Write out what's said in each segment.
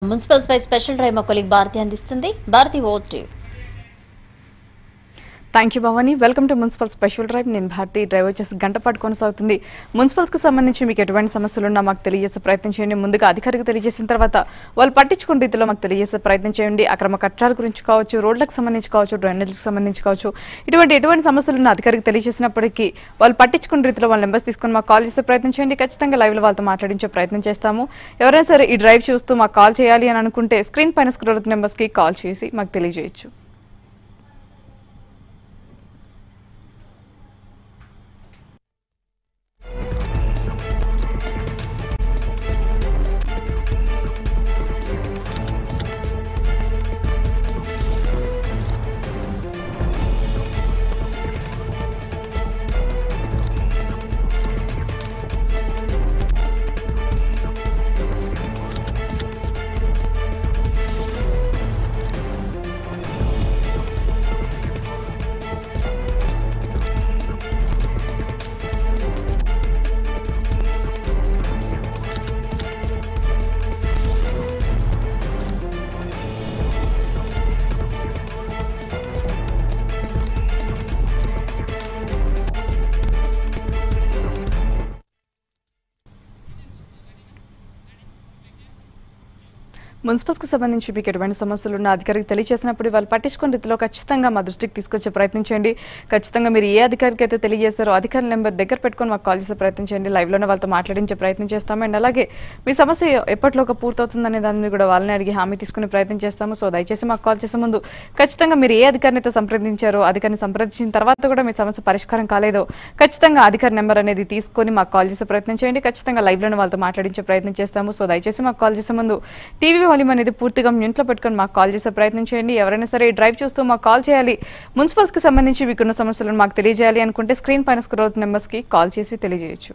Municipal spy special drive మా colleague Bharathi అందిస్తుంది భారతి ఓట్ thank you Bhavani welcome to municipal special drive నేను భారతి డ్రైవ్ వచ్చేసి గంట పాటు కొనసాగుతుంది మున్సిపల్స్కి సంబంధించి మీకు ఎటువంటి సమస్యలు ఉన్నా మాకు తెలియజేసే ప్రయత్నం చేయండి ముందుగా అధికారికి తెలియజేసిన తర్వాత వాళ్ళు పట్టించుకున్న రీతిలో మాకు తెలియజేసే ప్రయత్నం చేయండి అక్రమ కట్టాల గురించి కావచ్చు రోడ్లకు సంబంధించి కావచ్చు డ్రైనేజ్కి సంబంధించి కావచ్చు ఇటువంటి ఎటువంటి సమస్యలు ఉన్న అధికారికి తెలియజేసినప్పటికీ వాళ్ళు పట్టించుకున్న రీతిలో వాళ్ళ నెంబర్స్ తీసుకొని మాకు కాల్ చేసే ప్రయత్నం చేయండి ఖచ్చితంగా లైవ్లో వాళ్ళతో మాట్లాడించే ప్రయత్నం చేస్తాము ఎవరైనా సరే ఈ డ్రైవ్ చూస్తూ మాకు కాల్ చేయాలి అని అనుకుంటే స్క్రీన్ పైన స్క్రోల్ నెంబర్స్కి కాల్ చేసి మాకు తెలియజేయచ్చు మున్సిపల్స్కి సంబంధించి మీకు ఎటువంటి సమస్యలు ఉన్న అధికారికి తెలియజేసినప్పుడు వాళ్ళు పట్టించుకున్న రీతిలో ఖచ్చితంగా మా దృష్టికి తీసుకొచ్చే ప్రయత్నం చేయండి ఖచ్చితంగా మీరు ఏ అధికారికి అయితే తెలియజేస్తారో అధికారి నెంబర్ దగ్గర పెట్టుకొని మాకు కాల్ చేసే ప్రయత్నం చేయండి లైవ్లోనే వాళ్ళతో మాట్లాడించే ప్రయత్నం చేస్తాము అండ్ అలాగే మీ సమస్య ఎప్పటిలోగా పూర్తవుతుందనే దాన్ని కూడా వాళ్ళని అడిగి హామీ తీసుకునే ప్రయత్నం చేస్తాము సో దయచేసి మాకు కాల్ చేసే ముందు ఖచ్చితంగా మీరు ఏ అధికారిని అయితే సంప్రదించారో అధికారిని సంప్రదించిన తర్వాత కూడా మీ సమస్య పరిష్కారం కాలేదో ఖచ్చితంగా అధికారి నెంబర్ అనేది తీసుకొని మాకు కాల్ చేసే ప్రయత్నం చేయండి ఖచ్చితంగా లైవ్లోనే వాళ్ళతో మాట్లాడించే ప్రయత్నం చేస్తాము సో దయచేసి మాకు కాల్ చేసే ముందు టీవీ వాల్యూమ్ అనేది పూర్తిగా మ్యూట్లో పెట్టుకొని మాకు కాల్ చేసే ప్రయత్నం చేయండి ఎవరైనా సరే ఈ డ్రైవ్ చూస్తూ మాకు కాల్ చేయాలి మున్సిపల్స్కి సంబంధించి మీకున్న సమస్యలను మాకు తెలియజేయాలి అనుకుంటే స్క్రీన్ పైన స్క్రోల్ నెంబర్స్కి కాల్ చేసి తెలియజేయచ్చు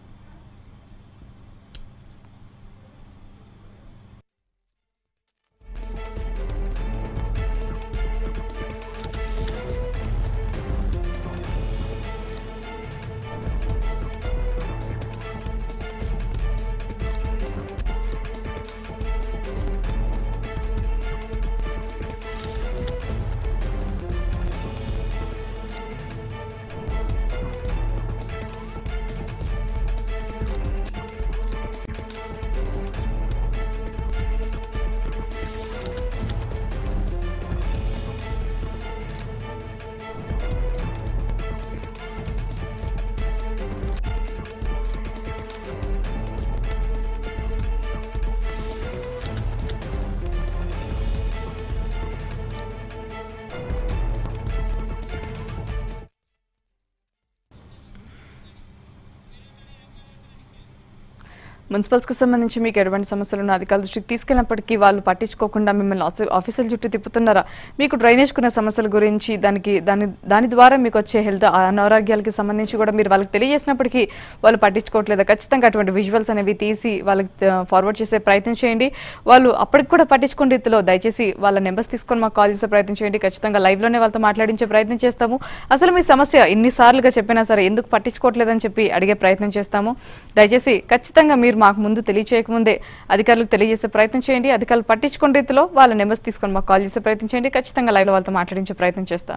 మున్సిపల్స్కి సంబంధించి మీకు ఎటువంటి సమస్యలు ఉన్న అధికారుల దృష్టికి తీసుకెళ్ళినప్పటికీ వాళ్ళు పట్టించుకోకుండా మిమ్మల్ని ఆఫీ- ఆఫీసుల చుట్టూ తిప్పుతున్నారా మీకు డ్రైనేజ్ కున్న సమస్యల గురించి దానికి దాని దాని ద్వారా మీకు వచ్చే హెల్త్ అనారోగ్యాలకి సంబంధించి కూడా మీరు వాళ్ళకి తెలియజేసినప్పటికీ వాళ్ళు పట్టించుకోవట్లేదు ఖచ్చితంగా అటువంటి విజువల్స్ అనేవి తీసి వాళ్ళకి ఫార్వర్డ్ చేసే ప్రయత్నం చేయండి వాళ్ళు అప్పటికి కూడా పట్టించుకునే రీతిలో దయచేసి వాళ్ళ నెంబర్స్ తీసుకొని మాకు కాల్ చేసే ప్రయత్నం చేయండి ఖచ్చితంగా లైవ్లోనే వాళ్ళతో మాట్లాడించే ప్రయత్నం చేస్తాము అసలు మీ సమస్య ఎన్నిసార్లుగా చెప్పినా సరే ఎందుకు పట్టించుకోవట్లేదని చెప్పి అడిగే ప్రయత్నం చేస్తాము దయచేసి ఖచ్చితంగా మీరు మాకు ముందు తెలియచేయకముందే అధికారులకు తెలియజేసే ప్రయత్నం చేయండి అధికారులు పట్టించుకునే రీతిలో వాళ్ళ నెంబర్స్ తీసుకొని మాకు కాల్ చేసే ప్రయత్నం చేయండి ఖచ్చితంగా లైవ్లో వాళ్ళతో మాట్లాడించే ప్రయత్నం చేస్తాం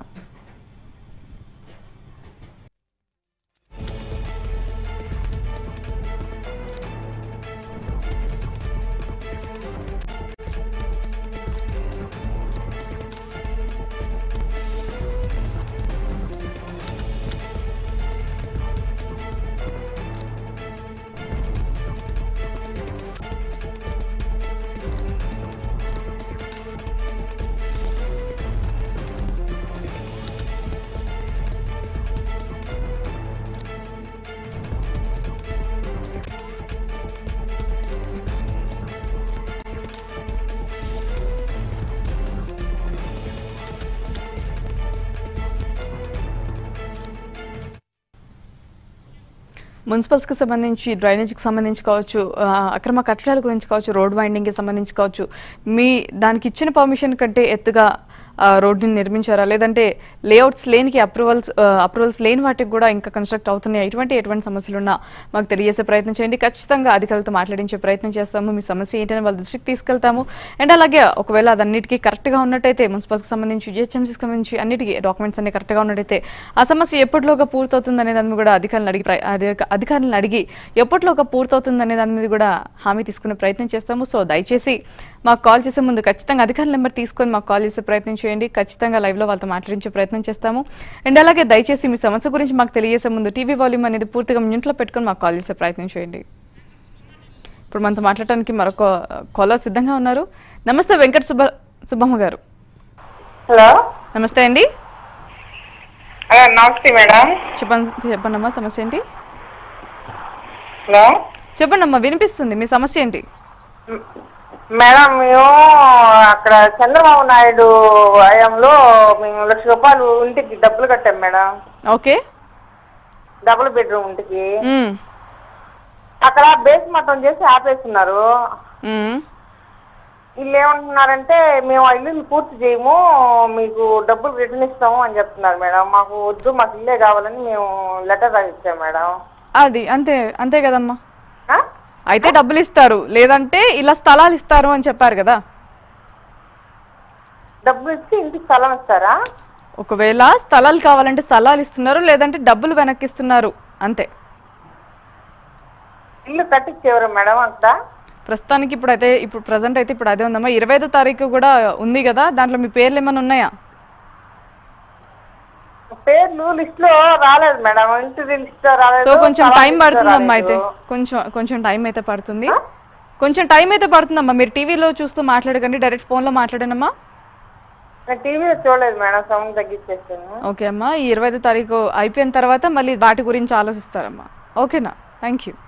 మున్సిపల్స్కి సంబంధించి డ్రైనేజ్కి సంబంధించి కావచ్చు ఆ, అక్రమ కట్టడాల గురించి కావచ్చు రోడ్ వైండింగ్కి సంబంధించి కావచ్చు మీ దానికి ఇచ్చిన పర్మిషన్ కంటే ఎత్తుగా ఆ, రోడ్డుని నిర్మించారా లేదంటే లేఅవుట్స్ లేనికి అప్రూవల్స్ అప్రూవల్స్ లేని వాటికి కూడా ఇంకా కన్స్ట్రక్ట్ అవుతున్నాయి ఎటువంటి ఎటువంటి సమస్యలు ఉన్నా మాకు తెలియజేసే ప్రయత్నం చేయండి ఖచ్చితంగా అధికారులతో మాట్లాడించే ప్రయత్నం చేస్తాము మీ సమస్య ఏంటని వాళ్ళ దృష్టికి తీసుకెళ్తాము అండ్ అలాగే ఒకవేళ అదన్నిటికీ కరెక్ట్గా ఉన్నట్టయితే మున్సిపల్కి సంబంధించి జిహెచ్ఎంసీకి సంబంధించి అన్నిటికీ డాక్యుమెంట్స్ అన్ని కరెక్ట్గా ఉన్నట్టయితే ఆ సమస్య ఎప్పటిలోగా పూర్తవుతుంది అనే దాని మీద కూడా అధికారులను అడిగి ప్ర- అధి- అధికారులను అడిగి ఎప్పటిలోగా పూర్తవుతుంది అనే దాని మీద కూడా హామీ తీసుకునే ప్రయత్నం చేస్తాము సో దయచేసి మాకు కాల్ చేసే ముందు ఖచ్చితంగా అధికారుల నెంబర్ తీసుకొని మాకు కాల్ చేసే ప్రయత్నం చేయండి ఖచ్చితంగా లైవ్లో వాళ్ళతో మాట్లాడించే ప్రయత్నం చేస్తాము అండ్ అలాగే దయచేసి మీ సమస్య గురించి మాకు తెలియజేసే ముందు టీవీ వాల్యూమ్ అనేది పూర్తిగా మ్యూట్లో పెట్టుకొని మాకు కాల్ చేసే ప్రయత్నం చేయండి ఇప్పుడు మనతో మాట్లాడటానికి మరొక కాలర్ సిద్ధంగా ఉన్నారు నమస్తే వెంకట సుబ్బ సుబ్బమ్మ గారు హలో నమస్తే అండి ఆ, నమస్తే మేడం చెప్పండి చెప్పండి అమ్మా సమస్య ఏంటి హలో చెప్పండి అమ్మా వినిపిస్తుంది మీ సమస్య ఏంటి మ్, మేడం మేము అక్కడ చంద్రబాబు నాయుడు హయాంలో మేము లక్ష రూపాయలు ఇంటికి డబ్బులు కట్టాం మేడం ఓకే డబుల్ బెడ్రూమ్ ఇంటికి మ్మ్. అక్కడ బేస్ మట్టం చేసి ఆపేస్తున్నారు మ్మ్. వీళ్ళు ఏమంటున్నారంటే మేము ఆ ఇల్లుని పూర్తి చేయము మీకు డబ్బులు రిటర్న్ ఇస్తాము అని చెప్తున్నారు మేడం మాకు వద్దు మాకు ఇల్లే కావాలని మేము లెటర్ రాసిచ్చాం మేడం అది అంతే అంతే కదమ్మా ఆ? అయితే డబ్బులు ఇస్తారు లేదంటే ఇలా స్థలాలు ఇస్తారు అని చెప్పారు కదా డబ్బులు ఇచ్చి ఇంటికి స్థలం ఇస్తారా ఒకవేళ స్థలాలు కావాలంటే స్థలాలు ఇస్తున్నారు లేదంటే డబ్బులు వెనక్కిస్తున్నారు అంతే ఇల్లు కట్టించేవారు మేడం అక్కడ ప్రస్తుతానికి ఇప్పుడు అయితే ఇప్పుడు ప్రజెంట్ అయితే ఇప్పుడు అదే ఉందమ్మా ఇరవై ఐదో తారీఖు కూడా ఉంది కదా దాంట్లో మీ పేర్లు ఏమైనా ఉన్నాయా పేర్లు లిస్ట్ లో రాలేదు మేడం ఇంటి లిస్ట్ లో రాలేదు సో కొంచెం స్థలం టైం list లో పడుతుందమ్మా అయితే రాలేదు. కొంచెం కొంచెం టైం అయితే పడుతుంది కొంచెం టైం అయితే పడుతుందమ్మా మీరు టీవీలో చూస్తూ మాట్లాడకండి డైరెక్ట్ ఫోన్లో మాట్లాడనమ్మా నేను టీవీలో చూడలేదు మేడం సౌండ్ తగ్గించేసాను ఓకే అమ్మా ఈ ఇరవై ఐదో తారీఖు అయిపోయిన తర్వాత మళ్ళీ వాటి గురించి ఆలోచిస్తారమ్మా ఓకేనా థ్యాంక్ యూ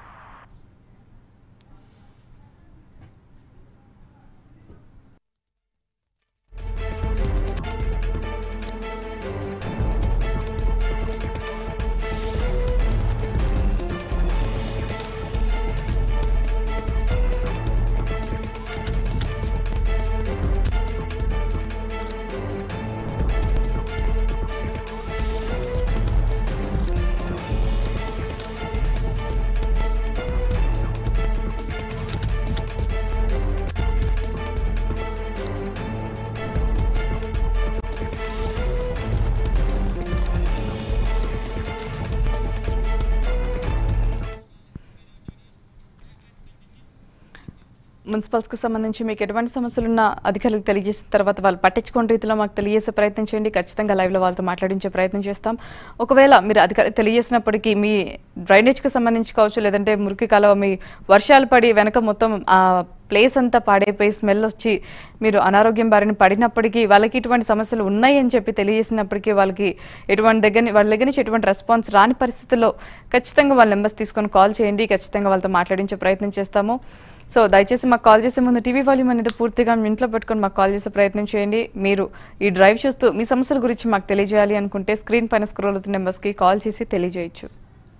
మున్సిపల్స్కి సంబంధించి మీకు ఎటువంటి సమస్యలు ఉన్నా అధికారులకు తెలియజేసిన తర్వాత వాళ్ళు పట్టించుకునే రీతిలో మాకు తెలియజేసే ప్రయత్నం చేయండి ఖచ్చితంగా లైవ్లో వాళ్ళతో మాట్లాడించే ప్రయత్నం చేస్తాం ఒకవేళ మీరు అధికారి తెలియజేసినప్పటికీ మీ డ్రైనేజ్కి సంబంధించి కావచ్చు లేదంటే మురికి కాలువ మీ వర్షాలు పడి వెనక మొత్తం ఆ ప్లేస్ అంతా పాడైపోయి స్మెల్ వచ్చి మీరు అనారోగ్యం బారిన పడినప్పటికీ వాళ్ళకి ఇటువంటి సమస్యలు ఉన్నాయి అని చెప్పి తెలియజేసినప్పటికీ వాళ్ళకి ఎటువంటి దగ్గర వాళ్ళ దగ్గర నుంచి ఎటువంటి రెస్పాన్స్ రాని పరిస్థితుల్లో ఖచ్చితంగా వాళ్ళ నెంబర్స్ తీసుకొని కాల్ చేయండి ఖచ్చితంగా వాళ్ళతో మాట్లాడించే ప్రయత్నం చేస్తాము సో దయచేసి మాకు కాల్ చేసే ముందు టీవీ వాల్యూమ్ అనేది పూర్తిగా మీ ఇంట్లో పెట్టుకొని మాకు కాల్ చేసే ప్రయత్నం చేయండి మీరు ఈ డ్రైవ్ చూస్తూ మీ సమస్యల గురించి మాకు తెలియజేయాలి అనుకుంటే స్క్రీన్ పైన స్క్రోల్ అవుతున్న నెంబర్స్కి కాల్ చేసి తెలియజేయచ్చు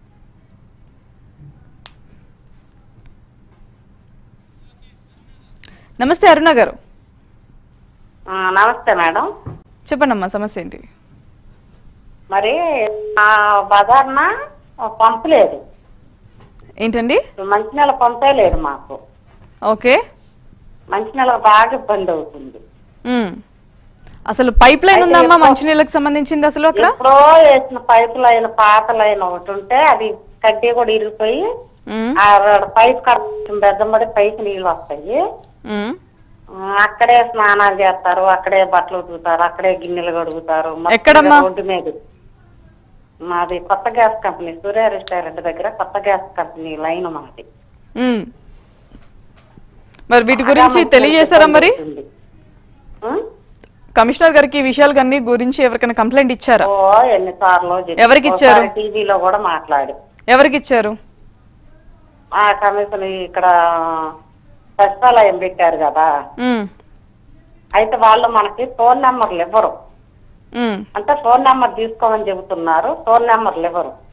నమస్తే అరుణ గారు ఆ, నమస్తే మేడం చెప్పండి అమ్మా సమస్య ఏంటి మరి ఆ బజార్న పంపు లేదు ఏంటండి మంచినీళ్ళ పంపే లేదు మాకు ఓకే మంచినీళ్ళ బాగా ఇబ్బంది అవుతుంది మ్మ్. అసలు పైప్ లైన్ ఉందమ్మా మంచినీళ్ళకి సంబంధించింది అసలు అక్కడ ఎప్పుడో వేసిన పైపు లైన్ పాత లైన్ ఒకటి ఉంటే అది కడ్డీ కూడా ఇరిగిపోయి మ్మ్. ఆ పైప్ కడుతుంది బెద్దం పైకి నీళ్ళు వస్తాయి మ్మ్. ఆ, అక్కడే స్నానాలు చేస్తారు అక్కడే బట్టలు ఉతుకుతారు అక్కడే గిన్నెలు కడుగుతారు మొత్తం ఎక్కడమ్మా? రోడ్డు మీద మాది కొత్త గ్యాస్ కంపెనీ సూర్య రెస్టారెంట్ దగ్గర కొత్త గ్యాస్ కంపెనీ లైన్ మాది మ్మ్. మరి వీటి గురించి తెలియజేశారా మరి ఉం? కమిషనర్ గారికి ఈ విషయాలు అన్ని గురించి ఎవరికైనా కంప్లైంట్ ఇచ్చారా ఓ ఎన్నిసార్లు చెప్పి- ఎవరికి ఇచ్చారు? ఒకసారి టీవీలో కూడా మాట్లాడు ఎవరికి ఇచ్చారు ఆ కమిషన్ ఇక్కడ సచివాలయం పెట్టారు కదా మ్మ్. అయితే వాళ్ళు మనకి ఫోన్ నెంబర్లు ఇవ్వరు మ్మ్. అంటే ఫోన్ నెంబర్ తీసుకోమని చెబుతున్నారు ఫోన్ నెంబర్లు ఇవ్వరు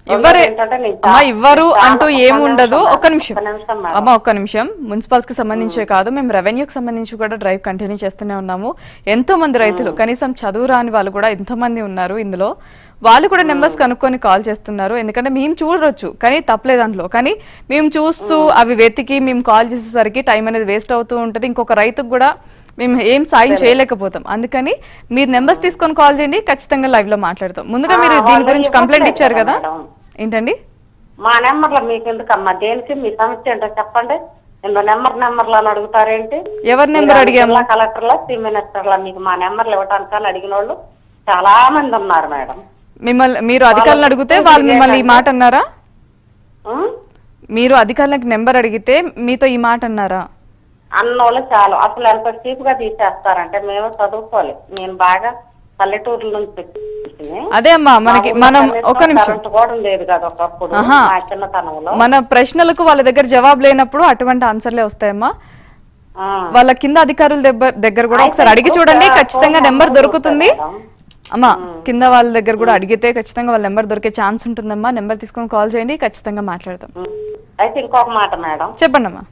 ఇవ్వరే ఏంటంటే నేను అమ్మా చాలా- ఇవ్వరు చాలా- అంటూ ఒక్క ఏముండదు నిమిషం ఒక్క మేడం, నిమిషం ఒక్క నిమిషం మేడం. అమ్మా ఒక్క నిమిషం మున్సిపాల్స్ కి సంబంధించే కాదు మేము రెవెన్యూకి సంబంధించి కూడా డ్రైవ్ కంటిన్యూ చేస్తూనే ఉన్నాము ఎంతో మంది రైతులు కనీసం చదువు రాని వాళ్ళు కూడా ఎంతో మంది ఉన్నారు ఇందులో వాళ్ళు కూడా నెంబర్స్ కనుక్కొని కాల్ చేస్తున్నారు ఎందుకంటే మేము చూడొచ్చు కానీ తప్పలేదు అందులో కానీ మేము చూస్తూ అవి వెతికి మేము కాల్ చేసేసరికి టైం అనేది వేస్ట్ అవుతూ ఉంటుంది ఇంకొక రైతుకు కూడా మేము ఏం సాయం చేయలేకపోతాం అందుకని మీరు నెంబర్స్ తీసుకొని కాల్ చేయండి ఖచ్చితంగా లైవ్ లో మాట్లాడతాం ముందుగా మీరు ఆ, దీని వాళ్ళు గురించి కంప్లైంట్ ఇచ్చారు కదా ఇవ్వట్లేదు మేడం. ఏంటండి మా నెంబర్లో మీకు ఎందుకమ్మా దేనికి మీ సమస్య ఏంటో చెప్పండి ఇందులో నెంబర్ నెంబర్లు అని అడుగుతారేంటి ఎవరి నెంబర్ మీరు అడిగాము జిల్లా కలెక్టర్లా చీఫ్ మినిస్టర్లా మీకు మా నెంబర్లు ఇవ్వటానికి అడిగిన వాళ్ళు చాలా మంది ఉన్నారు మేడం మిమ్మల్ని మీరు అధికారులను అడిగితే వాళ్ళు మిమ్మల్ని ఈ మాట అన్నారా ఉం? మీరు అధికారులకు నెంబర్ అడిగితే మీతో ఈ మాట అన్నారా అన్నోళ్ళు చాలు అసలు ఎంత చీప్ గా తీసేస్తారంటే మేము చదువుకోవాలి నేను బాగా పల్లెటూరుల నుంచి వచ్చింది. అదే అమ్మా మనకి మా ఊర్లో మనం కనీసం ఒక నిమిషం కరెంటు కూడా లేదు కదా ఒకప్పుడు ఆహా. మా చిన్నతనంలో మన ప్రశ్నలకు వాళ్ళ దగ్గర జవాబు లేనప్పుడు అటువంటి ఆన్సర్లే వస్తాయమ్మా ఆ. వాళ్ళ కింద అధికారుల దగ్గర దగ్గర కూడా ఒకసారి అడిగి చూడండి ఖచ్చితంగా నెంబర్ దొరుకుతుంది అమ్మా కింద వాళ్ళ దగ్గర కూడా అడిగితే ఖచ్చితంగా వాళ్ళ నెంబర్ దొరికే ఛాన్స్ ఉంటుందమ్మా నెంబర్ తీసుకొని కాల్ చేయండి ఖచ్చితంగా మాట్లాడదాం ఉం. అయితే ఇంకొక మాట మేడం చెప్పండి అమ్మా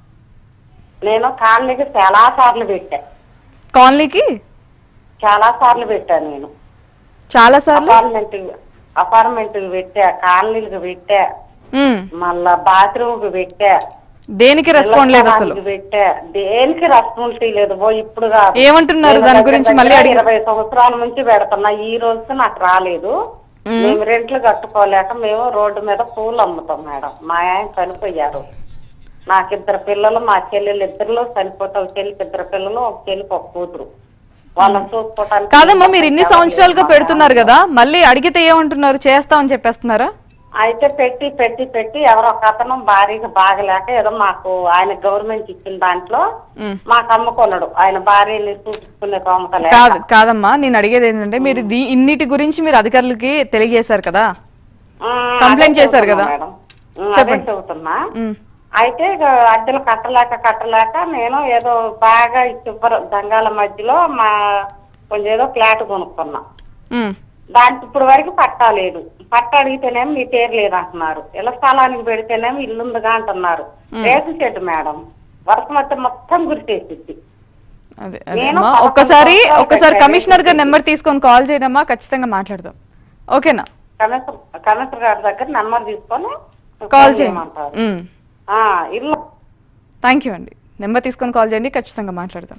నేను కాలనీకి చాలా సార్లు పెట్టా కాలనీకి చాలా సార్లు పెట్టాను నేను చాలా సార్లు అపార్ట్మెంట్ అపార్ట్మెంట్ పెట్టా కాలనీలకు పెట్టా ఉమ్. మళ్ళా బాత్రూమ్ కి పెట్టా దేనికి రెస్పాండ్ లేదు అసలు ఇళ్ళ పెట్టా దేనికి రెస్పాన్సిబిలిటీ లేదు ఓ ఇప్పుడు కాదు ఏమంటున్నారు నేను దాని దగ్గర గురించి మళ్ళీ దగ్గర అడిగి ఇరవై సంవత్సరాల నుంచి పెడుతున్నా ఈ రోజు నాకు రాలేదు మేము రెంట్లు కట్టుకోలేక మేము రోడ్డు మీద పూలు అమ్ముతాం మేడం మా ఆయన చనిపోయారు నాకు ఇద్దరు పిల్లలు మా చెల్లెలు ఇద్దరు చనిపోతాం చెల్లికి ఇద్దరు పిల్లలు ఒక చెల్లికి ఒక కూతురు వాళ్ళని చూసుకోవటానికి కాదమ్మా మీరు ఇన్ని ఎవరు సంవత్సరాలుగా లేరు మా పెడుతున్నారు కదా మళ్ళీ అడిగితే ఏమంటున్నారు చేస్తామని చెప్పేస్తున్నారా అయితే పెట్టి పెట్టి పెట్టి ఎవరో ఒక అతను భార్యకి బాగలేక ఏదో మాకు ఆయన గవర్నమెంట్ ఇచ్చిన దాంట్లో ఉమ్. మాకు అమ్ముకున్నాడు ఆయన భార్యని చూసుకునే తోమతలే కాదు కాదమ్మా నేను అడిగేది ఏంటంటే మీరు దీ- ఇన్నిటి గురించి మీరు అధికారులకి తెలియజేశారు కదా కంప్లైంట్ చేశారు కదా? అదే చెప్పండి. చెబుతున్నా ఉమ్. అయితే ఇక అద్దెలు కట్టలేక కట్టలేక నేను ఏదో బాగా ఈ చివరి దంగాల మధ్యలో మా కొంచెం ఏదో ఫ్లాట్ కొనుక్కున్నా ఉమ్. దానికి ఇప్పుడు వరకు పట్టా లేదు పట్ట అడిగితేనేమో మీ పేరు లేదు అంటున్నారు ఇళ్ళ స్థలానికి పెడితేనేమో ఇల్లు ఉందిగా అంటున్నారు రేపు చెట్టు మేడం వర్షం వస్తే మొత్తం గురిచేసిద్ది అదే అదే నేను అమ్మా పదకొండు ఒక్కసారి సంవత్సరాలు ఒక్కసారి పెట్టాను. కమిషనర్ గారి నెంబర్ తీసుకొని కాల్ చేయడమ్మా ఖచ్చితంగా మాట్లాడదాం ఓకేనా కమిషనర్ కమిషనర్ గారి దగ్గర నెంబర్ తీసుకొని కాల్ చేయమంటారు చేయండి ఆ, ఇల్లు థ్యాంక్ యూ అండి నెంబర్ తీసుకొని కాల్ చేయండి ఖచ్చితంగా మాట్లాడదాం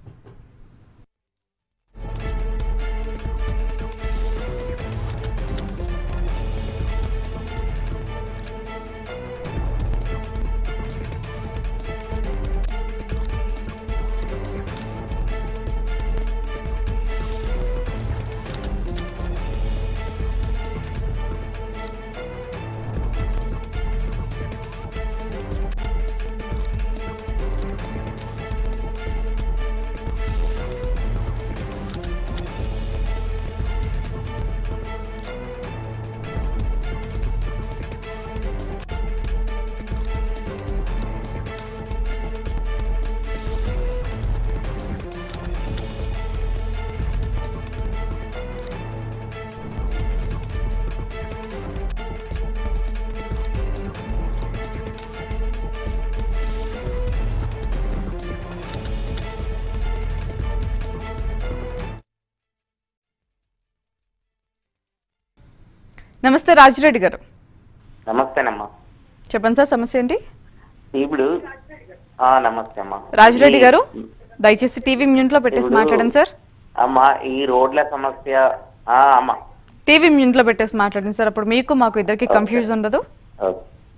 నమస్తే రాజురెడ్డి గారు నమస్తేనమ్మా చెప్పండి సార్ సమస్య ఏంటి ఇప్పుడు ఆ నమస్తే అమ్మా రాజురెడ్డి ఈ- గారు దయచేసి టీవీ మ్యూట్ లో పెట్టేసి ఇప్పుడు- మాట్లాడండి సార్ అమ్మా ఈ రోడ్ల సమస్య ఆ అమ్మా టీవీ మ్యూట్ లో పెట్టేసి మాట్లాడండి సార్ అప్పుడు మీకు మాకు ఇద్దరికి కన్ఫ్యూజ్ ఉండదు ఓకే.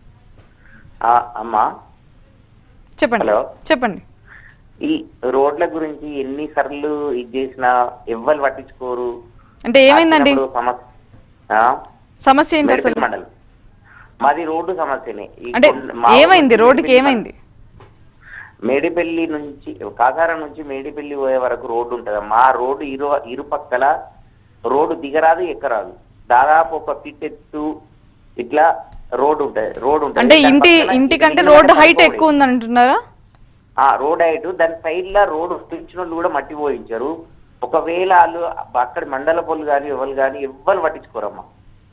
ఆ, అమ్మా చెప్పండి హలో. చెప్పండి ఈ రోడ్ల గురించి ఎన్ని సార్లు ఇది చేసినా ఎవ్వరు పట్టించుకోరు అంటే ఏమైందండి వచ్చినప్పుడు సమస్య ఆ? సమస్య ఏంటి మేడిపల్లి అసలు మండలం మాది రోడ్డు సమస్యనే ఈ అంటే కొండ- మా ఏమైంది ఊరు రోడ్డుకి మేడిపల్లి ఏమైంది మేడిపల్లి నుంచి కాకారం నుంచి మేడిపల్లి పోయే వరకు రోడ్డు ఉంటదమ్మా ఆ రోడ్డు ఇరు ఇరుపక్కల రోడ్డు దిగరాదు ఎక్కరాదు దాదాపు ఒక ఫిట్ ఎత్తు ఇట్లా రోడ్డు ఉంటది రోడ్డు ఉంటది అంటే దాని ఇంటి పక్కన ఇంటికంటే ఇల్లు రోడ్డు కనుక హైట్ పడిపోయి. ఎక్కువ ఉంది అంటున్నారా ఆ రోడ్ హైట్ దాని సైడ్ లా రోడ్డు వస్తుంచిన వాళ్ళు కూడా మట్టి పోయించారు ఒకవేళ వాళ్ళు అక్కడ మండల పనులు కానీ ఎవరు కానీ ఎవ్వరు పట్టించుకోరమ్మా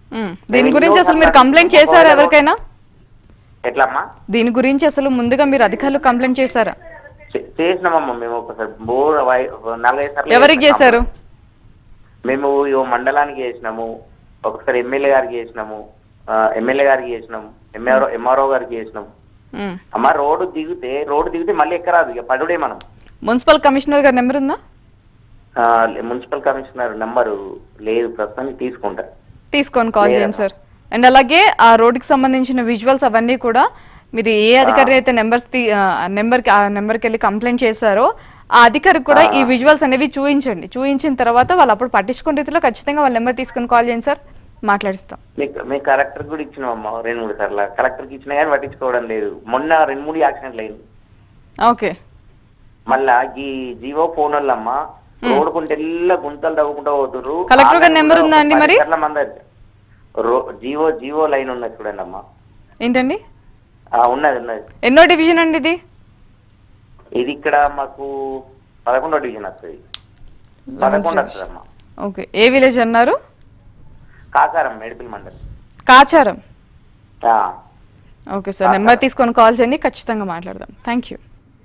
ఉమ్. దీని గురించి అసలు మీరు కంప్లైంట్ చేశారా ఎవరికైనా ఎట్లమ్మా దీని గురించి అసలు ముందుగా మీరు అధికారులు కంప్లైంట్ చేశారా చే- చేసినామమ్మా మేము ఒకసారి బోర్ వై- నాలుగైదు సార్లు ఎవరికి చేశారు మేము ఇగో మండలానికి చేసినాము ఒకసారి ఎమ్మెల్యే గారికి చేసినాము ఆ, ఎమ్మెల్యే గారికి చేసినాము ఎంఆర్ఓ ఎంఆర్ఓ గారికి చేసినాము ఉమ్. అమ్మ రోడ్డు దిగితే రోడ్డు దిగితే మళ్ళీ ఎక్కరాదు ఇక పడుడే మనం మున్సిపల్ కమిషనర్ గారి నెంబర్ ఉందా ఆ, మున్సిపల్ కమిషనర్ నెంబరు లేదు ప్రస్తుతానికి తీసుకుంటారు తీసుకొని కాల్ చేయండి సార్ అండ్ అలాగే ఆ రోడ్డుకి సంబంధించిన విజువల్స్ అవన్నీ కూడా మీరు ఏ అధికారి అయితే నెంబర్స్ నెంబర్కి ఆ నెంబర్కి వెళ్ళి కంప్లైంట్ చేశారో ఆ అధికారికి కూడా ఈ విజువల్స్ అనేవి చూపించండి చూపించిన తర్వాత వాళ్ళు అప్పుడు పట్టించుకున్న రీతిలో ఖచ్చితంగా వాళ్ళ నెంబర్ తీసుకొని కాల్ చేయండి సార్ మాట్లాడిస్తాం మీకు మీ కలెక్టర్ కూడా ఇచ్చినామమ్మా రెండు మూడు సార్లు కలెక్టర్కి ఇచ్చినా కానీ పట్టించుకోవడం లేదు మొన్న రెండు మూడు యాక్సిడెంట్లు అయింది ఓకే మళ్ళా ఈ జీవో ఫోన్ వల్లమ్మా రోడ్డు కుంటే ఎల్ల గుంతలు తవ్వుకుంటూ పోతుర్రు కలెక్టర్ గారి నెంబర్ ఉందా అండి మరి? పది మంది రో- జీవో జీవో లైన్ ఉన్నది చూడండి అమ్మా ఏంటండి ఆ, ఉన్నది ఉన్నది ఎన్నో డివిజన్ అండి ఇది ఇది ఇక్కడ మాకు పదకొండో డివిజన్ వస్తుంది పదకొండు వస్తుంది అమ్మా ఓకే ఏ విలేజ్ అన్నారు కాకారం మెడికల్ మండలి కాచారం ఆ, ఓకే సార్ నెంబర్ తీసుకొని కాల్ చేయండి ఖచ్చితంగా మాట్లాడదాం థ్యాంక్ యూ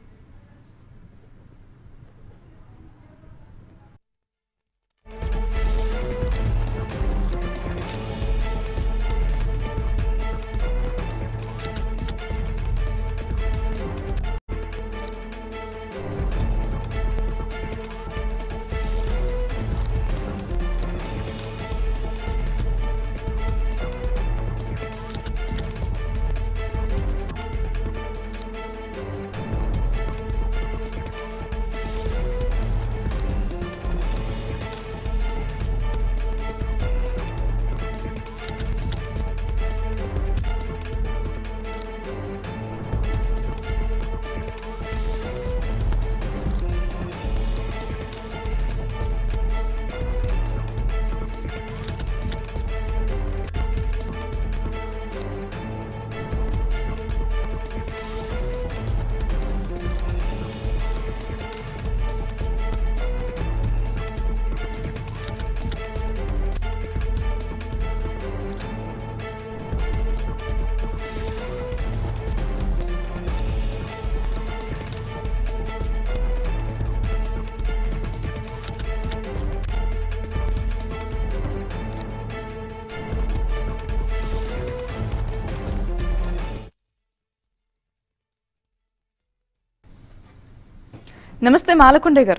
నమస్తే మాలకొండే గారు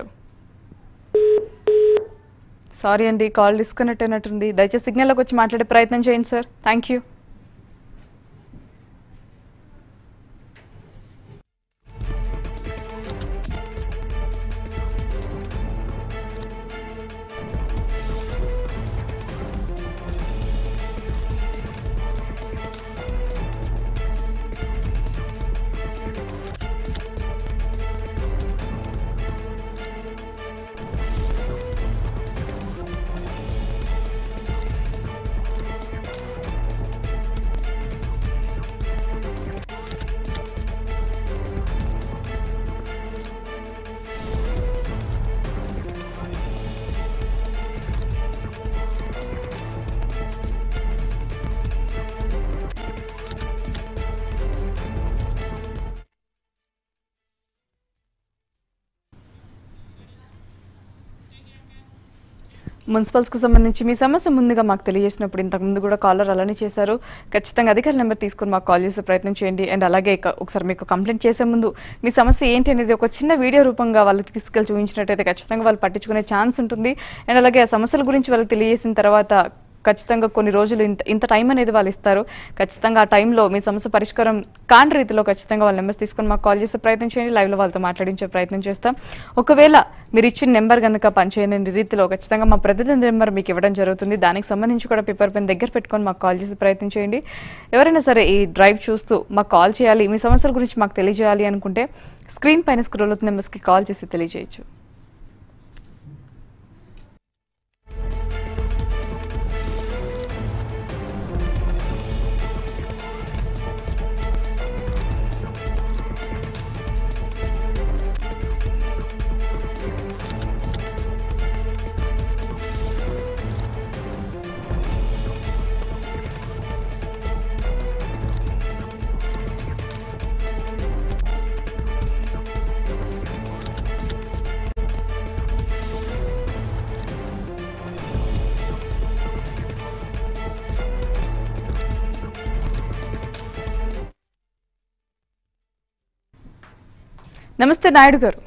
సారీ అండి కాల్ డిస్కనెక్ట్ అయినట్టుంది దయచేసి సిగ్నల్లోకి వచ్చి మాట్లాడే ప్రయత్నం చేయండి సార్ థ్యాంక్ యూ మున్సిపల్స్కి సంబంధించి మీ సమస్య ముందుగా మాకు తెలియజేసినప్పుడు ఇంతకు ముందు కూడా కాలర్ అలానే చేశారు ఖచ్చితంగా అధికారుల నెంబర్ తీసుకొని మాకు కాల్ చేసే ప్రయత్నం చేయండి అండ్ అలాగే ఇక ఒకసారి మీకు కంప్లైంట్ చేసే ముందు మీ సమస్య ఏంటి అనేది ఒక చిన్న వీడియో రూపంగా వాళ్ళకి తీసుకెళ్ళి చూపించినట్టయితే ఖచ్చితంగా వాళ్ళు పట్టించుకునే ఛాన్స్ ఉంటుంది అండ్ అలాగే ఆ సమస్యల గురించి వాళ్ళకి తెలియజేసిన తర్వాత ఖచ్చితంగా కొన్ని రోజులు ఇంత ఇంత టైం అనేది వాళ్ళు ఇస్తారు ఖచ్చితంగా ఆ టైంలో మీ సమస్య పరిష్కారం కాని రీతిలో ఖచ్చితంగా వాళ్ళ నెంబర్స్ తీసుకొని మాకు కాల్ చేసే ప్రయత్నం చేయండి లైవ్లో వాళ్ళతో మాట్లాడించే ప్రయత్నం చేస్తాం ఒకవేళ మీరు ఇచ్చిన నెంబర్ కనుక పనిచేయని రీతిలో ఖచ్చితంగా మా ప్రతినిధి నెంబర్ మీకు ఇవ్వడం జరుగుతుంది దానికి సంబంధించి కూడా పేపర్ పెన్ దగ్గర పెట్టుకొని మాకు కాల్ చేసే ప్రయత్నం చేయండి ఎవరైనా సరే ఈ డ్రైవ్ చూస్తూ మాకు కాల్ చేయాలి మీ సమస్యల గురించి మాకు తెలియజేయాలి అనుకుంటే స్క్రీన్ పైన స్క్రోల్ అవుతున్న నెంబర్స్కి కాల్ చేసి తెలియజేయచ్చు నమస్తే నాయుడు గారు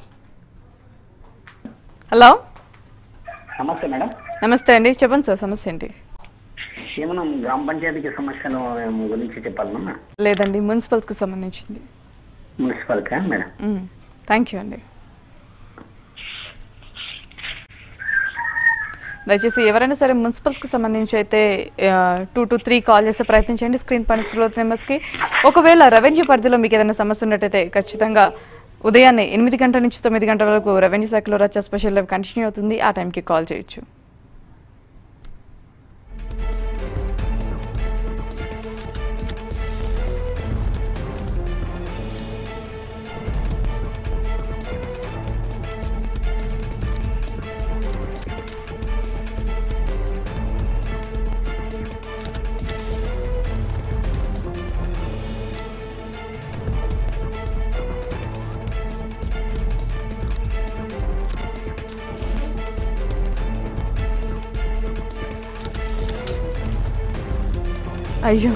హలో నమస్తే మేడం నమస్తే అండి చెప్పండి సార్ సమస్య ఏంటి ఏమన్నా గ్రామ పంచాయతీకి సమస్యల గురించి చెప్పాలన్నా లేదండి మున్సిపల్స్కి సంబంధించింది మున్సిపల్కా మేడం థ్యాంక్ యూ అండి దయచేసి ఎవరైనా సరే మున్సిపల్స్కి సంబంధించి అయితే టూ టు త్రీ కాల్ చేసే ప్రయత్నించండి స్క్రీన్ పైన స్క్రోల్ అవుతున్న నెంబర్స్కి ఒకవేళ రెవెన్యూ పరిధిలో మీకు ఏదైనా సమస్య ఉన్నట్టయితే ఖచ్చితంగా ఉదయాన్నే ఎనిమిది గంటల నుంచి తొమ్మిది గంటల వరకు రెవెన్యూ శాఖలో రచ్చ స్పెషల్ లైవ్ కంటిన్యూ అవుతుంది ఆ టైంకి కాల్ చేయొచ్చు అయ్యో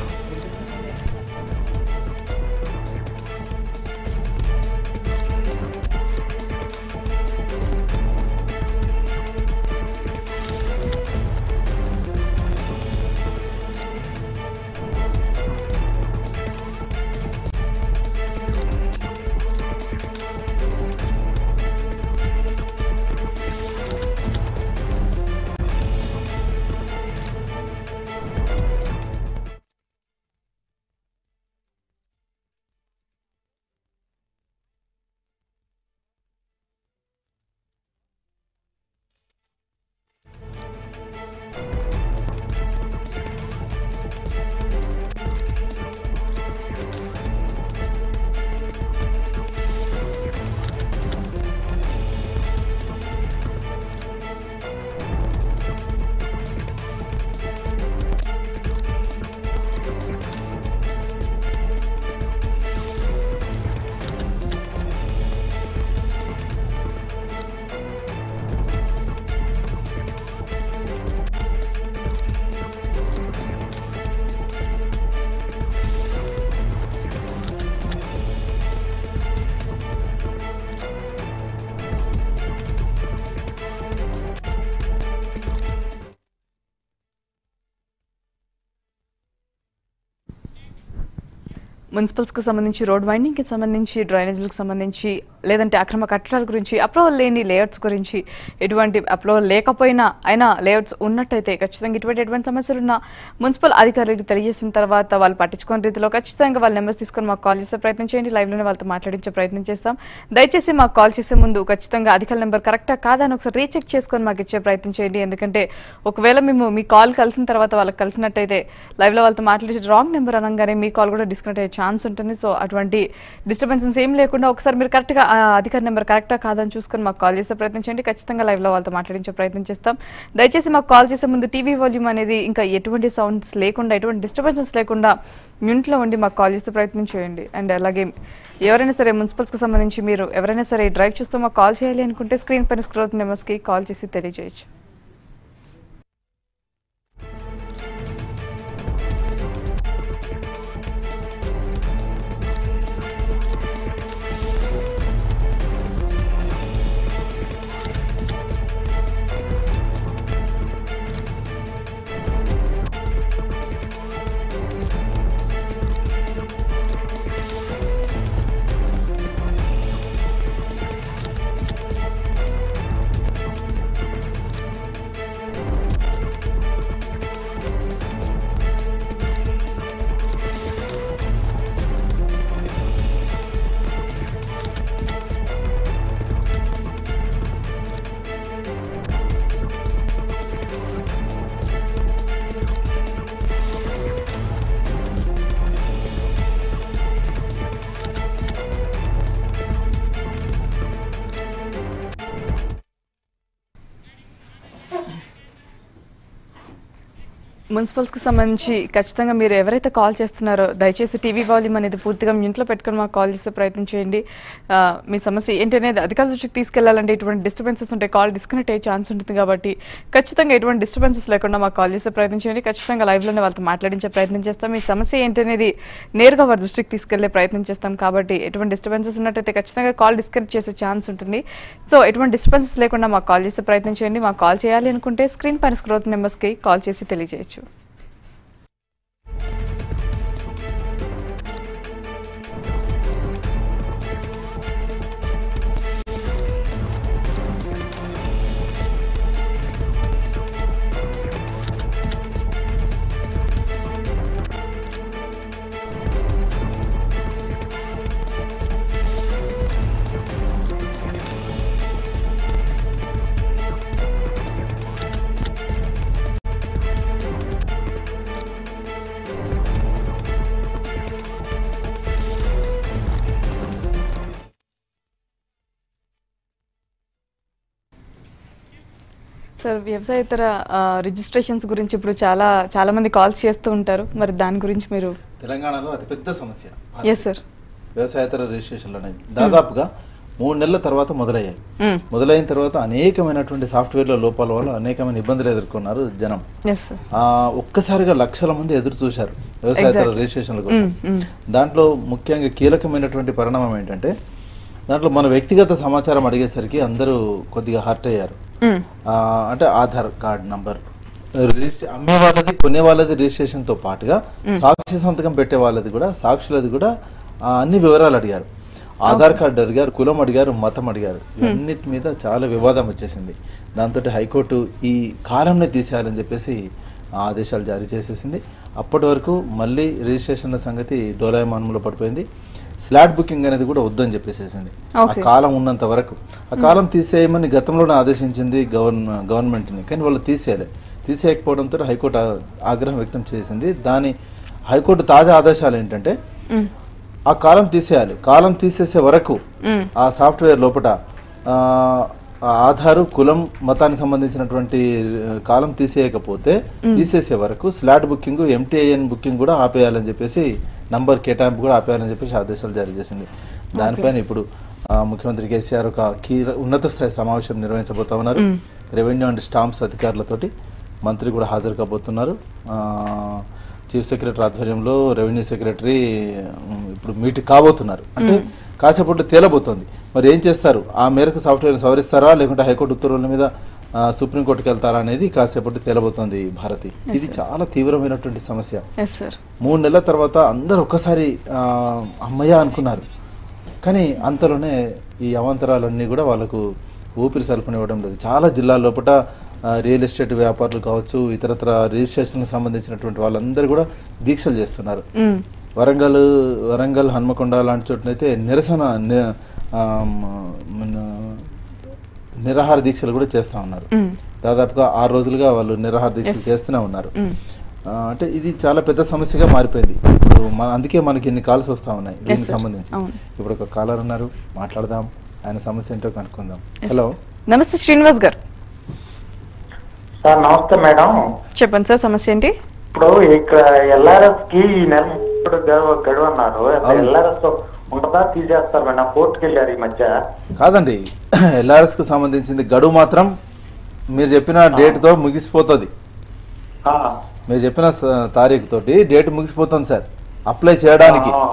మున్సిపల్స్కి సంబంధించి రోడ్ వైండింగ్కి సంబంధించి డ్రైనేజీలకు సంబంధించి లేదంటే అక్రమ కట్టడాల గురించి అప్రూవల్ లేని లేఅవుట్స్ గురించి ఎటువంటి అప్రూవల్ లేకపోయినా అయినా లేఅవుట్స్ ఉన్నట్టయితే ఖచ్చితంగా ఇటువంటి ఎటువంటి సమస్యలు ఉన్న మున్సిపల్ అధికారులకు తెలియజేసిన తర్వాత వాళ్ళు పట్టించుకునే రీతిలో ఖచ్చితంగా వాళ్ళ నెంబర్స్ తీసుకొని మాకు కాల్ చేసే ప్రయత్నం చేయండి లైవ్లోనే వాళ్ళతో మాట్లాడించే ప్రయత్నం చేస్తాం దయచేసి మాకు కాల్ చేసే ముందు ఖచ్చితంగా అధికారుల నెంబర్ కరెక్టా కాదా అని ఒకసారి రీచెక్ చేసుకొని మాకు ఇచ్చే ప్రయత్నం చేయండి ఎందుకంటే ఒకవేళ మేము మీ కాల్ కలిసిన తర్వాత వాళ్ళకి కలిసినట్టయితే లైవ్లో వాళ్ళతో మాట్లాడి రాంగ్ నెంబర్ అనగానే మీ కాల్ కూడా డిస్కనెక్ట్ అయ్యే ఛాన్స్ ఉంటుంది సో అటువంటి డిస్టర్బెన్సెస్ ఏం లేకుండా ఒకసారి మీరు కరెక్ట్గా అధికారి నెంబర్ కరెక్టా కాదని చూసుకొని మాకు కాల్ చేసే ప్రయత్నం చేయండి ఖచ్చితంగా లైవ్లో వాళ్ళతో మాట్లాడించే ప్రయత్నం చేస్తాం దయచేసి మాకు కాల్ చేసే ముందు టీవీ వాల్యూమ్ అనేది ఇంకా ఎటువంటి సౌండ్స్ లేకుండా ఎటువంటి డిస్టర్బెన్సెస్ లేకుండా ఇంట్లో ఉండి మాకు కాల్ చేసే ప్రయత్నం చేయండి అండ్ అలాగే ఎవరైనా సరే మున్సిపల్స్కి సంబంధించి మీరు ఎవరైనా సరే డ్రైవ్ చూస్తూ మాకు కాల్ చేయాలి అనుకుంటే స్క్రీన్ పైన స్క్రోల్ నెంబర్స్కి కాల్ చేసి తెలియజేయచ్చు మున్సిపల్స్కి సంబంధించి ఖచ్చితంగా మీరు ఎవరైతే కాల్ చేస్తున్నారో దయచేసి టీవీ వాల్యూమ్ అనేది పూర్తిగా మీ ఇంట్లో పెట్టుకొని మాకు కాల్ చేసే ప్రయత్నం చేయండి ఆ, మీ సమస్య ఏంటి అనేది అధికారుల దృష్టికి తీసుకెళ్లాలంటే ఇటువంటి డిస్టర్బెన్సెస్ ఉంటే కాల్ డిస్కనెక్ట్ అయ్యే ఛాన్స్ ఉంటుంది కాబట్టి ఖచ్చితంగా ఎటువంటి డిస్టర్బెన్సెస్ లేకుండా మాకు కాల్ చేసే ప్రయత్నం చేయండి ఖచ్చితంగా లైవ్లోనే వాళ్ళతో మాట్లాడించే ప్రయత్నం చేస్తాం మీ సమస్య ఏంటి అనేది నేరుగా వారి దృష్టికి తీసుకెళ్లే ప్రయత్నం చేస్తాం కాబట్టి ఎటువంటి డిస్టర్బెన్సెస్ ఉన్నట్టయితే ఖచ్చితంగా కాల్ డిస్కనెక్ట్ చేసే ఛాన్స్ ఉంటుంది సో ఎటువంటి డిస్టర్బెన్సెస్ లేకుండా మాకు కాల్ చేసే ప్రయత్నం చేయండి మాకు కాల్ చేయాలి అనుకుంటే స్క్రీన్ పైన స్క్రోత్ నెంబర్స్కి కాల్ చేసి తెలియజేయచ్చు సార్ వ్యవసాయేతర ఆ, రిజిస్ట్రేషన్స్ గురించి ఇప్పుడు చాలా చాలా మంది కాల్స్ చేస్తూ ఉంటారు మరి దాని గురించి మీరు తెలంగాణలో అతిపెద్ద సమస్య ఎస్ సార్ వ్యవసాయేతర రిజిస్ట్రేషన్లు అనేవి దాదాపుగా మూడు నెలల తర్వాత మొదలయ్యాయి మొదలైన తర్వాత అనేకమైనటువంటి సాఫ్ట్వేర్ల లోపాల వల్ల అనేకమైన ఇబ్బందులు ఎదుర్కొన్నారు జనం ఎస్ సార్ ఆ, ఒక్కసారిగా లక్షల మంది ఎదురు చూశారు వ్యవసాయేతర Exactly. రిజిస్ట్రేషన్ల కోసం దాంట్లో ముఖ్యంగా కీలకమైనటువంటి పరిణామం ఏంటంటే దాంట్లో మన వ్యక్తిగత సమాచారం అడిగేసరికి అందరూ కొద్దిగా హర్ట్ అయ్యారు ఆ, అంటే ఆధార్ కార్డ్ నంబర్ రిజిస్ట్రే అమ్మే వాళ్ళది కొనే వాళ్ళది రిజిస్ట్రేషన్ తో పాటుగా సాక్షి సంతకం పెట్టే వాళ్ళది కూడా సాక్షులది కూడా ఆ, అన్ని వివరాలు అడిగారు ఆధార్ కార్డు అడిగారు కులం అడిగారు మతం అడిగారు ఇవన్నిటి మీద చాలా వివాదం వచ్చేసింది దాంతో హైకోర్టు ఈ కాలంలో తీసేయాలని చెప్పేసి ఆదేశాలు జారీ చేసేసింది అప్పటి వరకు మళ్ళీ రిజిస్ట్రేషన్ల సంగతి డోలాయమానంలో పడిపోయింది స్లాట్ బుకింగ్ అనేది కూడా వద్దని చెప్పేసేసింది ఆ Okay. కాలం ఉన్నంత వరకు ఆ కాలం తీసేయమని గతంలోనే ఆదేశించింది గవర్న గవర్నమెంట్ని కానీ వాళ్ళు తీసేయలే తీసేయకపోవడంతో హైకోర్టు ఆ- ఆగ్రహం వ్యక్తం చేసింది దాని హైకోర్టు తాజా ఆదేశాలు ఏంటంటే ఆ కాలం తీసేయాలి కాలం తీసేసే వరకు ఆ సాఫ్ట్వేర్ లోపల ఆ, ఆ ఆధారు కులం మతానికి సంబంధించినటువంటి ఆ, కాలం తీసేయకపోతే తీసేసే వరకు స్లాట్ బుకింగ్ ఎంటీఐఎన్ బుకింగ్ కూడా ఆపేయాలని చెప్పేసి నంబర్ కేటాయింపు కూడా ఆపేయాలని చెప్పేసి ఆదేశాలు జారీ చేసింది దానిపైన ఇప్పుడు ఆ, ముఖ్యమంత్రి కేసీఆర్ ఒక కీల ఉన్నత స్థాయి సమావేశం నిర్వహించబోతా ఉన్నారు రెవెన్యూ అండ్ స్టాంప్స్ అధికారులతోటి మంత్రి కూడా హాజరు కాబోతున్నారు ఆ, చీఫ్ సెక్రటరీ ఆధ్వర్యంలో రెవెన్యూ సెక్రటరీ ఉమ్, ఇప్పుడు మీటింగ్ కాబోతున్నారు అంటే కాసేపట్లో తేలబోతోంది మరి ఏం చేస్తారు ఆ మేరకు సాఫ్ట్వేర్ సవరిస్తారా లేకుంటే హైకోర్టు ఉత్తర్వుల మీద ఆ, సుప్రీంకోర్టుకి వెళ్తారా అనేది కాసేపట్లో తేలబోతోంది భారతి ఇది చాలా తీవ్రమైనటువంటి సమస్య ఎస్ సార్ మూడు నెలల తర్వాత అందరూ ఒక్కసారి ఆ, అమ్మయ్య అనుకున్నారు కానీ అంతలోనే ఈ అవాంతరాలన్నీ కూడా వాళ్ళకు ఊపిరి సల్పనివ్వడం లేదు చాలా జిల్లాల లోపల ఆ, రియల్ ఎస్టేట్ వ్యాపారులు కావచ్చు ఇతరత్ర రిజిస్ట్రేషన్కి సంబంధించినటువంటి వాళ్ళందరూ కూడా దీక్షలు చేస్తున్నారు వరంగల్ వరంగల్ హన్మకొండ లాంటి చోట్లయితే నిరసన ని- ఆ, మన నిరాహార దీక్షలు కూడా చేస్తా ఉన్నారు దాదాపుగా ఆరు రోజులుగా వాళ్ళు నిరాహార దీక్షలు చేస్తూనే ఉన్నారు ఆ, అంటే ఇది చాలా పెద్ద సమస్యగా మారిపోయింది ఇప్పుడు మన అందుకే మనకి ఇన్ని కాల్స్ వస్తా ఉన్నాయి దీనికి sir. సంబంధించి అవును. ఇప్పుడు ఒక కాలర్ ఉన్నారు మాట్లాడదాం ఆయన సమస్య ఏంటో కనుక్కుందాం హలో నమస్తే శ్రీనివాస్ గారు సార్ నమస్తే మేడం చెప్పండి సార్ సమస్య ఏంటి ఇప్పుడు ఇక్కడ ఎల్ఆర్ఎస్ కి ఈ నెల ఇప్పుడు గడువు గడువు అన్నారు అవును. ఎల్ఆర్ఎస్ ఉంటుందా తీసేస్తారు మేడం కోర్టుకి వెళ్ళారు ఈ మధ్య కాదండి ఎల్ఆర్ఎస్ కు సంబంధించింది గడువు మాత్రం మీరు చెప్పిన డేట్ తో ముగిసిపోతుంది ఆ, మీరు చెప్పిన స- తారీఖు తోటి డేట్ ముగిసిపోతుంది సార్ అప్లై చేయడానికి ఆ,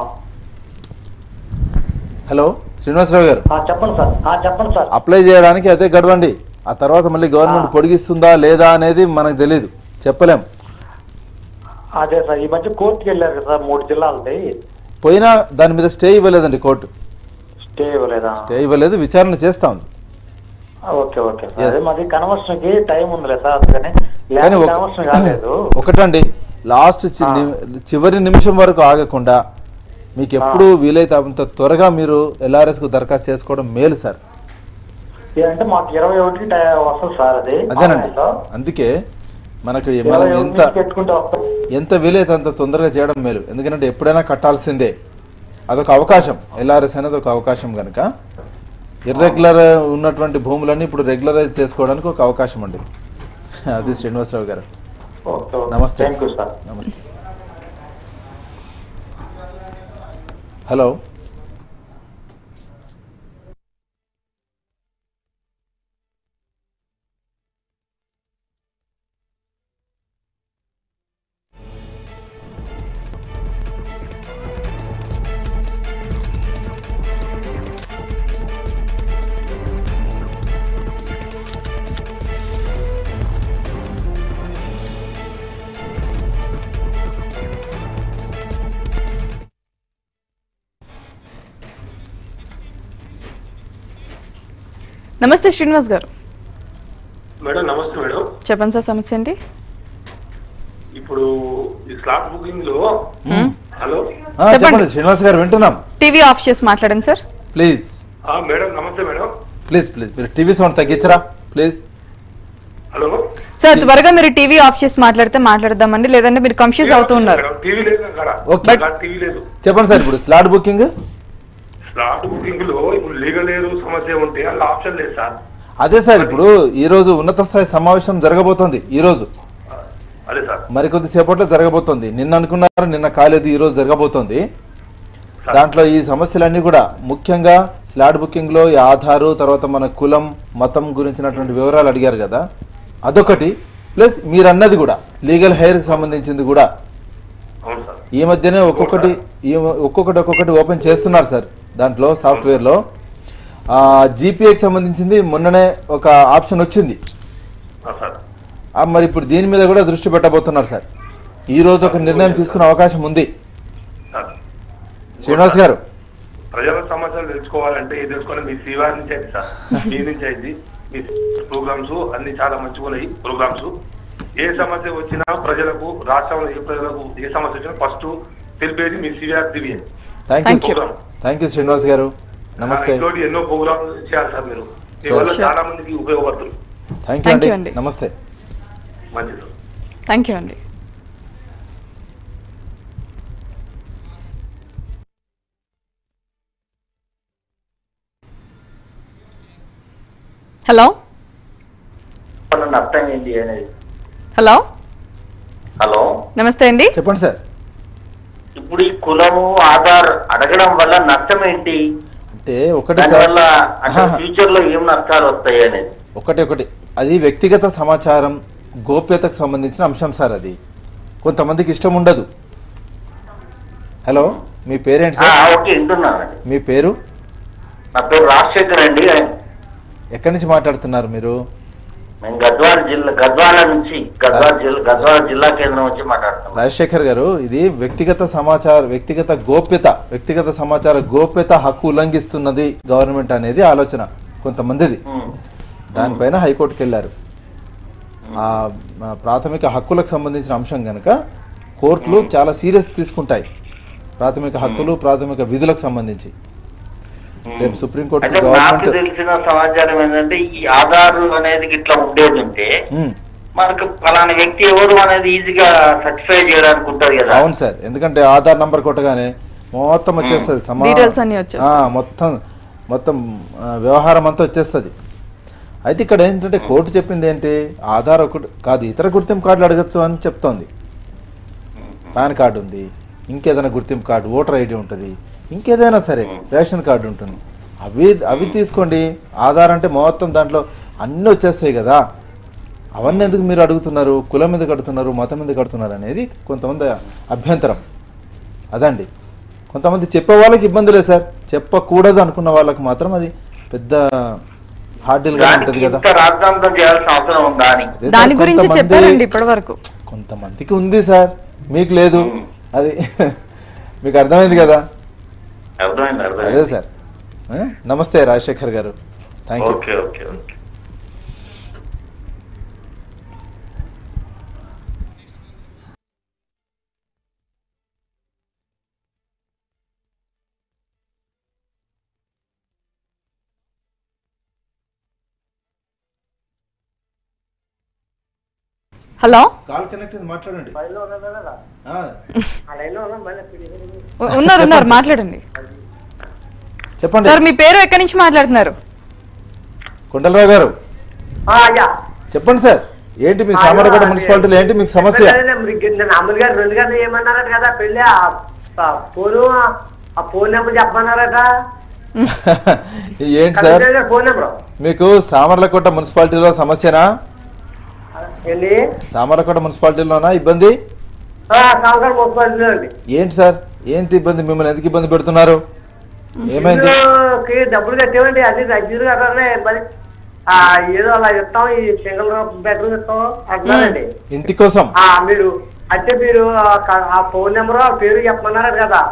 హలో శ్రీనివాసరావు గారు ఆ, చెప్పండి సార్ ఆ, చెప్పండి సార్ అప్లై చేయడానికి అదే గడవండి ఆ తర్వాత మళ్ళీ గవర్నమెంట్ ఆ. పొడిగిస్తుందా లేదా అనేది మనకు తెలియదు చెప్పలేం అదే సార్ ఈ మధ్య కోర్టుకి వెళ్ళారు కదా సార్ మూడు జిల్లాలది పోయినా దాని మీద స్టే ఇవ్వలేదండి కోర్టు స్టే ఇవ్వలేదా స్టే ఇవ్వలేదు విచారణ చేస్తా ఉంది ఆ, ఓకే ఓకే సార్ Yes. అదే మాది కన్వర్షన్ కి టైం ఉందిలే సార్ అందుకని కానీ ల్యాండ్ ఒక- కన్వర్షన్ కాలేదు ఒకటండి లాస్ట్ చి- ఆ. ని- చివరి నిమిషం వరకు ఆగకుండా మీకు ఎప్పుడు వీలైతే అంత త్వరగా మీరు ఎల్ఆర్ఎస్ కు దరఖాస్తు చేసుకోవడం మేలు సార్ ఏ అంటే మాకు ఇరవై ఒకటికి టై- వస్తుంది సార్ అది అదేనండి ఆన్లైన్లో. అందుకే మనకు ఇరవై మనం ఒకటి ఎంత నుంచి పెట్టుకుంటే వస్తుంది ఎంత వీలైతే అంత తొందరగా చేయడం మేలు ఎందుకంటే ఎప్పుడైనా కట్టాల్సిందే అదొక అవకాశం ఎల్ఆర్ఎస్ అనేది ఒక అవకాశం కనుక ఇర్రెగ్యులర్ ఉన్నటువంటి భూములన్నీ ఇప్పుడు రెగ్యులరైజ్ చేసుకోవడానికి ఒక అవకాశం అండి అది శ్రీనివాసరావు గారు ఓకే నమస్తే. థ్యాంక్ యూ సార్ నమస్తే హలో నమస్తే శ్రీనివాస్ గారు మేడం నమస్తే మేడం చెప్పండి సార్ సమస్య ఏంటి ఇప్పుడు ఈ స్లాట్ బుకింగ్ లో హలో ఆ, చెప్పండి శ్రీనివాస్ గారు వింటున్నాం టీవీ ఆఫ్ చేసి మాట్లాడండి సార్ ప్లీజ్ ఆ, మేడం నమస్తే మేడం ప్లీజ్ ప్లీజ్ మీరు టీవీ సౌండ్ తగ్గించరా ప్లీజ్ హలో సార్ త్వరగా మీరు టీవీ ఆఫ్ చేసి మాట్లాడితే మాట్లాడదామండి లేదంటే మీరు కన్ఫ్యూజ్ అవుతూ ఉన్నారు మేడం, టీవీ లేదు అక్కడ ఓకే. అక్కడ టీవీ లేదు చెప్పండి సార్ ఇప్పుడు స్లాట్ బుకింగ్ స్లాట్ బుకింగ్ లో ఇప్పుడు లీగల్ లేదు సమస్య ఉంటే అలా ఆప్షన్ లేదు సార్ అదే సార్ ఇప్పుడు ఈ రోజు ఉన్నత స్థాయి సమావేశం జరగబోతోంది ఈ రోజు అదే సార్ మరికొద్ది సేపట్లో జరగబోతోంది నిన్న అనుకున్నారు నిన్న కాలేదు ఈ రోజు జరగబోతోంది దాంట్లో ఈ సమస్యలన్నీ కూడా ముఖ్యంగా స్లాట్ బుకింగ్ లో ఈ ఆధారు తర్వాత మన కులం మతం గురించినటువంటి వివరాలు అడిగారు కదా అదొకటి ప్లస్ మీరు అన్నది కూడా లీగల్ హెయిర్ కి సంబంధించింది కూడా అవును సార్ ఈ మధ్యనే ఒక్కొక్కటి ఈ ఒక్కొక్కటి ఒక్కొక్కటి ఓపెన్ చేస్తున్నారు సార్ దాంట్లో సాఫ్ట్వేర్ లో జీపీఏకి సంబంధించింది మొన్ననే ఒక ఆప్షన్ వచ్చింది ఆ, సార్ ఆ, మరి ఇప్పుడు దీని మీద కూడా దృష్టి పెట్టబోతున్నారు సార్ ఈ రోజు ఒక నిర్ణయం తీసుకునే అవకాశం ఉంది సార్ శ్రీనివాస్ గారు ప్రజల సమస్యలు తెలుసుకోవాలంటే ఇది తెలుసుకొని మీ శ్రీవారి నుంచి అయింది సార్ మీ నుంచి అయింది మీ ప్రోగ్రామ్స్ అన్ని చాలా మంచిగా ఉన్నాయి ప్రోగ్రామ్స్ ఏ సమస్య వచ్చినా ప్రజలకు రాష్ట్రంలో ఏ ప్రజలకు ఏ సమస్య వచ్చినా ఫస్ట్ తెలిపేది మీ CVR Divya thank Thank you you. Thank you Srinivas గారు నమస్తే ఇటువంటి ఎన్నో ప్రోగ్రామ్స్ చేయాలి సార్ మీరు మీ వల్ల Sure. చాలా మందికి ఉపయోగపడుతుంది థ్యాంక్ Thank యూ you అండి అండి. నమస్తే మంచిది సార్ థ్యాంక్ యూ అండి హలో వల్ల నష్టం ఏంటి అనేది హలో హలో నమస్తే అండి చెప్పండి సార్ ఇప్పుడు ఈ కులము ఆధార్ అడగడం వల్ల నష్టం ఏంటి అంటే ఒకటి సార్ దానివల్ల అంటే ఆహా. ఫ్యూచర్ లో ఏం నష్టాలు వస్తాయి అనేది ఒకటి ఒకటి అది వ్యక్తిగత సమాచారం గోప్యతకు సంబంధించిన అంశం సార్ అది కొంతమందికి ఇష్టం ఉండదు హలో మీ పేరేంటి ఆ, సార్ ఓకే వింటున్నానండి మీ పేరు నా పేరు రాజశేఖర్ అండి ఎక్కడి నుంచి మాట్లాడుతున్నారు మీరు మేము గద్వాల జిల్లా గద్వాల నుంచి గద్వాల జిల్లా గద్వాల జిల్లా కేంద్రం నుంచి మాట్లాడుతున్నాం రాజశేఖర్ గారు ఇది వ్యక్తిగత సమాచార వ్యక్తిగత గోప్యత వ్యక్తిగత సమాచార గోప్యత హక్కు ఉల్లంఘిస్తున్నది గవర్నమెంట్ అనేది ఆలోచన కొంతమందిది ఉమ్. దానిపైన హైకోర్టుకి వెళ్ళారు ఆ ఆ ప్రాథమిక హక్కులకు సంబంధించిన అంశం కనుక కోర్టులు చాలా సీరియస్ తీసుకుంటాయి ప్రాథమిక హక్కులు ప్రాథమిక విధులకు సంబంధించి రేపు సుప్రీంకోర్టు అంటే నాకు గవర్నమెంట్ తెలిసిన సమాచారం ఏంటంటే ఈ ఆధార్ అనేది ఇట్లా ఉండేది ఉంటే ఉమ్, మనకు ఫలానా వ్యక్తి ఎవరు అనేది ఈజీగా సర్టిఫై చేయడానికి ఉంటది కదా అవును సార్ ఎందుకంటే ఆధార్ నంబర్ కొట్టగానే మొత్తం వచ్చేస్తుంది సమా- Details అన్నీ వచ్చేస్తాయి. ఆ, మొత్తం మొత్తం ఆ, వ్యవహారం అంతా వచ్చేస్తుంది అయితే ఇక్కడ ఏంటంటే కోర్టు చెప్పింది ఏంటి ఆధార్ ఒకటి కాదు ఇతర గుర్తింపు కార్డులు అడగచ్చు అని చెప్తోంది పాన్ కార్డు ఉంది ఇంకేదైనా గుర్తింపు కార్డు ఓటర్ ఐడి ఉంటుంది ఇంకేదైనా సరే రేషన్ కార్డు ఉంటుంది అవి అవి తీసుకోండి ఆధార్ అంటే మొత్తం దాంట్లో అన్నీ వచ్చేస్తాయి కదా అవన్నీ ఎందుకు మీరు అడుగుతున్నారు కులం ఎందుకు అడుగుతున్నారు మతం ఎందుకు అడుగుతున్నారు అనేది కొంతమంది అభ్యంతరం అదండి కొంతమంది చెప్పే వాళ్ళకి ఇబ్బంది లేదు సార్ చెప్పకూడదు అనుకున్న వాళ్ళకి మాత్రం అది పెద్ద హార్డిల్గా దానికి ఉంటుంది కదా ఇంత రాద్ధాంతం చేయాల్సిన అవసరం ఉందా అని అదే సార్, దాని గురించి కొంతమంది- చెప్పారండి ఇప్పటి వరకు కొంతమందికి ఉంది సార్ మీకు లేదు అది మీకు అర్థమైంది కదా అర్థమైంది అదే అర్థమైంది సార్ ఆ? నమస్తే రాజశేఖర్ గారు thank you okay okay okay hello call connect మాట్లాడండి ఆ, ఉ- ఉన్నారు ఉన్నారు మాట్లాడండి చెప్పండి సార్ మీ పేరు ఎక్కడి నుంచి మాట్లాడుతున్నారు కొండలరావు గారు అయ్యా చెప్పండి సార్ ఏంటి మీ సామర్లకోట మున్సిపాలిటీలో ఏంటి మీకు సమస్య నేను అమలు గారు రెండు గంటలు ఏమన్నారట కదా పెళ్లి ఫోను ఆ ఫోన్ నెంబర్ చెప్పమన్నారట ఏంటి సార్ కమిషనర్ గారి ఫోన్ నెంబర్ మీకు సామర్లకోట మున్సిపాలిటీలో సమస్యనా ఏంటి సామర్లకోట మున్సిపాలిటీలోనా ఇబ్బంది సంవత్సరం ముప్పై అండి ఏంటి సార్ ఏంటి ఇబ్బంది మిమ్మల్ని ఎందుకు ఇబ్బంది పెడుతున్నారు ఏమైంది ఇల్లుకి డబ్బులు కట్టేవండి అది రజీలు కట్టాలి మరి ఆ, ఏదో అలా ఇస్తాం ఈ సింగిల్ బెడ్రూమ్ ఇస్తాం అంటున్నారండి ఇంటి కోసం ఆ, మీరు అంటే మీరు ఆ క- ఆ ఫోన్ నెంబర్ ఆ పేరు చెప్పమన్నారు కదా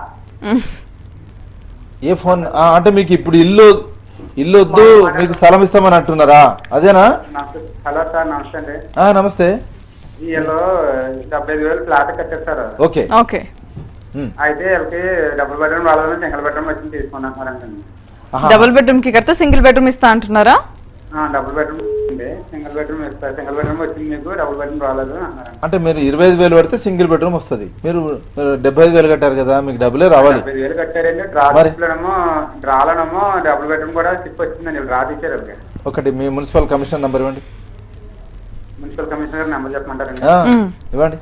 ఏ ఫోన్ ఆ, అంటే మీకు ఇప్పుడు ఇల్లు ఇల్లు వద్దు మీకు స్థలం ఇస్తామని అంటున్నారా అదేనా హలో సార్ నమస్తే అండి ఆ, నమస్తే వీళ్ళు డెబ్బై ఐదు వేలు ఫ్లాట్ కట్టేస్తారు ఓకే ఓకే ఉమ్. అయితే వీళ్ళకి డబుల్ బెడ్రూమ్ వాళ్ళని సింగిల్ బెడ్రూమ్ వచ్చి తీసుకున్నారండి ఆహా. డబుల్ బెడ్రూమ్ కి కడితే సింగిల్ బెడ్రూమ్ ఇస్తా అంటున్నారా డబుల్ బెడ్రూమ్ వచ్చింది సింగిల్ బెడ్రూమ్ ఇస్తారు సింగిల్ బెడ్రూమ్ వచ్చింది మీకు డబుల్ బెడ్రూమ్ రాలేదు అన్నారండి అంటే మీరు ఇరవై ఐదు వేలు పడితే సింగిల్ బెడ్రూమ్ వస్తుంది మీరు మీరు డెబ్బై ఐదు వేలు కట్టారు కదా మీకు డబ్బులే రావాలి డెబ్బై ఐదు వేలు కట్టారండి డ్రా మరి? లోనేమో డ్రాలోనేమో డబుల్ బెడ్రూమ్ కూడా సిప్ వచ్చిందండి డ్రా తీశారు వాళ్ళకి ఒకటి మీ మున్సిపల్ కమిషన్ నంబర్ ఇవ్వండి మున్సిపల్ కమిషనర్ గారు నెంబర్ చెప్పమంటారండి ఆ, మ్మ్. ఇవ్వండి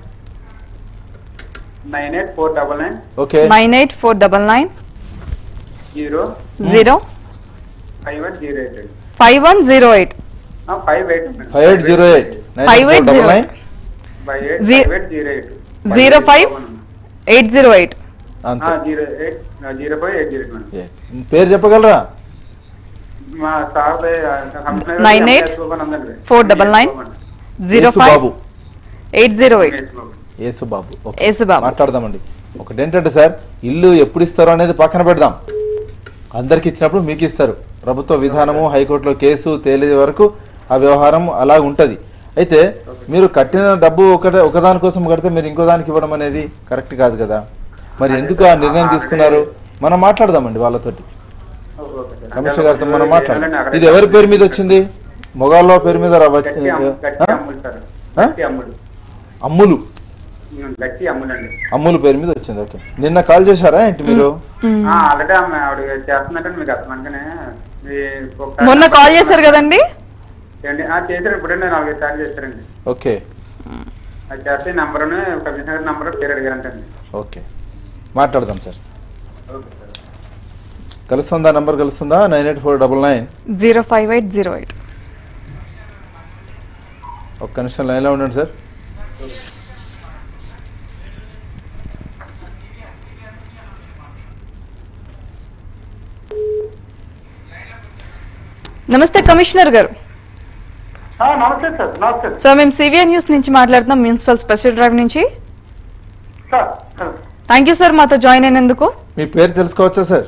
nine eight four double nine okay nine eight four double nine zero zero five eight zero eight అండి five one zero eight five eight five eight zero eight Five eight zero nine five eight జీ- five eight zero eight zero five eight zero eight అంతే zero eight zero five eight zero madam ఏ, పేరు చెప్పగలరా మా sir commissioner Nine eight four double nine zero Yesu five Babu eight zero eight Yesu Babu okay. Yesu Babu. మాట్లాడదామండి ఒకటి ఏంటంటే sir ఇల్లు ఎప్పుడు ఇస్తారో అనేది పక్కన పెడదాం అందరికి ఇచ్చినప్పుడు మీకు ఇస్తారు ప్రభుత్వ విధానము హైకోర్టులో కేసు తేలే వరకు ఆ వ్యవహారం అలా ఉంటది అయితే మీరు కట్టిన డబ్బు ఒకటే ఒకదాని కోసం కడితే మీరు ఇంకో దానికి ఇవ్వడం అనేది కరెక్ట్ కాదు కదా మరి ఎందుకు ఆ నిర్ణయం తీసుకున్నారు మనం మాట్లాడదామండి వాళ్ళతోటి కమిషనర్ గారితో మనం మాట్లాడదాం ఇది ఎవరి పేరు మీద వచ్చింది మొగాళ్ళ పేరు మీద రా- వచ్చి- గట్టి అమ్ములు గట్టి ఆ? అమ్ములు సార్ ఆ? గట్టి అమ్ములు అమ్ములు ఉమ్, గట్టి అమ్ములు అండి అమ్ముల పేరు మీద వచ్చింది ఓకే నిన్న కాల్ చేశారా ఏంటి మీరు ఆల్రెడీ ఆమె ఆవిడ చేస్తున్నట్టు మీకు అర్థం అనుకునే మొన్న కాల్ చేశారు కదండి చేశారు ఇప్పుడే నేను నాలుగైదు సార్లు చేశారండి ఓకే అది చేస్తే నంబర్ కమిషనర్ నంబర్ పేరు అడిగారంటండి ఓకే మాట్లాడదాం సార్ కలుస్తుందా నంబర్ కలుస్తుందా nine eight four double nine zero five eight zero eight ఒక్క నిమిషం లైన్లో ఉండండి సార్ నమస్తే కమిషనర్ గారు నమస్తే సార్ నమస్తే సార్ మేము సివిఆర్ న్యూస్ నుంచి మాట్లాడుతున్నాం మున్సిపల్ స్పెషల్ డ్రైవ్ నుంచి సార్ థ్యాంక్ యూ సార్ మాతో జాయిన్ అయినందుకు మీ పేరు తెలుసుకోవచ్చా సార్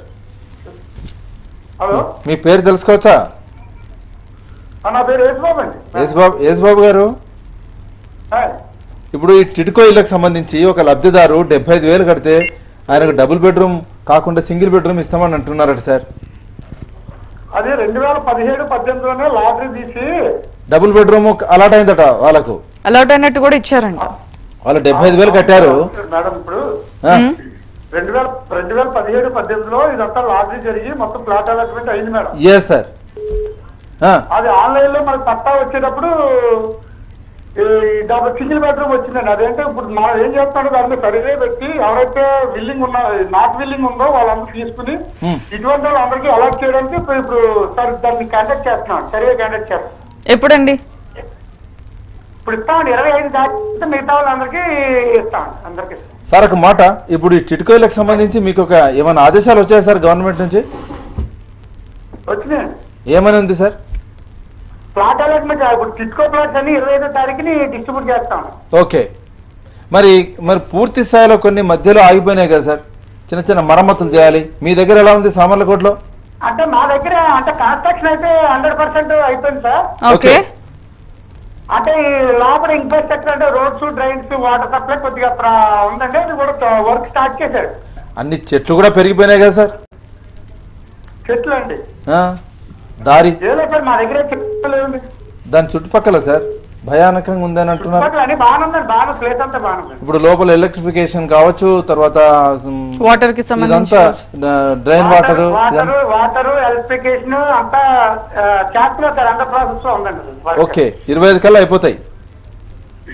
హలో మీ పేరు తెలుసుకోవచ్చా నా పేరు యేసుబాబు అండి యేసుబాబు యేసుబాబు గారు ఇప్పుడు ఈ టిడ్కో ఇళ్లకు సంబంధించి ఒక లబ్ధిదారు డెబ్బై ఐదు వేలు కడితే ఆయనకు డబుల్ బెడ్రూమ్ కాకుండా సింగిల్ బెడ్రూమ్ ఇస్తామని అంటున్నారట సార్ అది రెండు వేల పదిహేడు పద్దెనిమిదిలోనే లాటరీ తీసి డబుల్ బెడ్రూమ్ అలాట్ అయిందట వాళ్ళకు అలౌట్ అయినట్టు కూడా ఇచ్చారండి వాళ్ళు డెబ్బై ఐదు వేలు కట్టారు మేడం ఇప్పుడు ఆ, రెండు వేల రెండు వేల పదిహేడు పద్దెనిమిదిలో ఇదంతా లాటరీ జరిగి మొత్తం ప్లాట్ అలాట్మెంట్ అయింది మేడం ఎస్ సార్ ఆ, అది ఆన్లైన్ లో మనకి పట్టా వచ్చేటప్పుడు ఈ డబుల్ సింగిల్ బెడ్రూమ్ వచ్చిందండి అదేంటే ఇప్పుడు మనం ఏం చేస్తాడో దాని మీద సర్వే పెట్టి ఎవరైతే విల్లింగ్ ఉన్నా నాట్ విల్లింగ్ ఉందో వాళ్ళందరూ తీసుకుని Hmm. ఇటువంటి వాళ్ళందరికీ అలాట్ చేయడానికి ఇప్పుడు ఇప్పుడు సార్ దాన్ని కాంటాక్ట్ చేస్తున్నాం సర్వే కాంటాక్ట్ చేస్తాం ఎప్పుడండి ఇప్పుడు ఇస్తామండి ఇరవై ఐదు దాటి మిగతా వాళ్ళందరికీ ఇస్తామండి అందరికీ ఇస్తాం. సార్ ఒక మాట ఇప్పుడు ఈ టిడ్కోయిలకు సంబంధించి మీకు ఒక ఏమైనా ఆదేశాలు వచ్చాయి సార్ గవర్నమెంట్ నుంచి వచ్చినాయండి ఏమని ఉంది సార్ ప్లాట్ అలాట్మెంట్ ఇప్పుడు టిట్కో ప్లాట్స్ అన్ని ఇరవై ఐదో తారీఖుని డిస్ట్రిబ్యూట్ చేస్తాం ఓకే మరి మరి పూర్తి స్థాయిలో కొన్ని మధ్యలో ఆగిపోయినాయి కదా సార్ చిన్న చిన్న మరమ్మతులు చేయాలి మీ దగ్గర ఎలా ఉంది సామర్లకోటలో అంటే మా దగ్గర అంటే కన్స్ట్రక్షన్ అయితే హండ్రెడ్ పర్సెంట్ అయిపోయింది సార్ ఓకే అంటే ఈ లోపల ఇన్ఫ్రాస్ట్రక్చర్ అంటే రోడ్స్ డ్రైన్స్ వాటర్ సప్లై కొద్దిగా ప్ర- ఉందండి అది కూడా వర్క్ స్టార్ట్ చేశారు అన్ని చెట్లు కూడా పెరిగిపోయినాయి కదా సార్ చెట్లు అండి ఆ, దారి ఏదో సార్ మా దగ్గర చెట్లు లేవండి దాని చుట్టుపక్కల సార్ భయానకంగా ఉందని అంటున్నారు చుట్టుపక్కల అన్ని బాగానే ఉందండి బాగా ప్లేస్ అంతా బాగానే ఉంది ఇప్పుడు లోపల ఎలక్ట్రిఫికేషన్ కావచ్చు తర్వాత వాటర్ కి సంబంధించి ఇదంతా drain water water water electrification అంతా చేస్తున్నారు సార్ అంత ప్రాసెస్ లో ఉందండి ఓకే ఇరవై ఐదు కల్లా అయిపోతాయి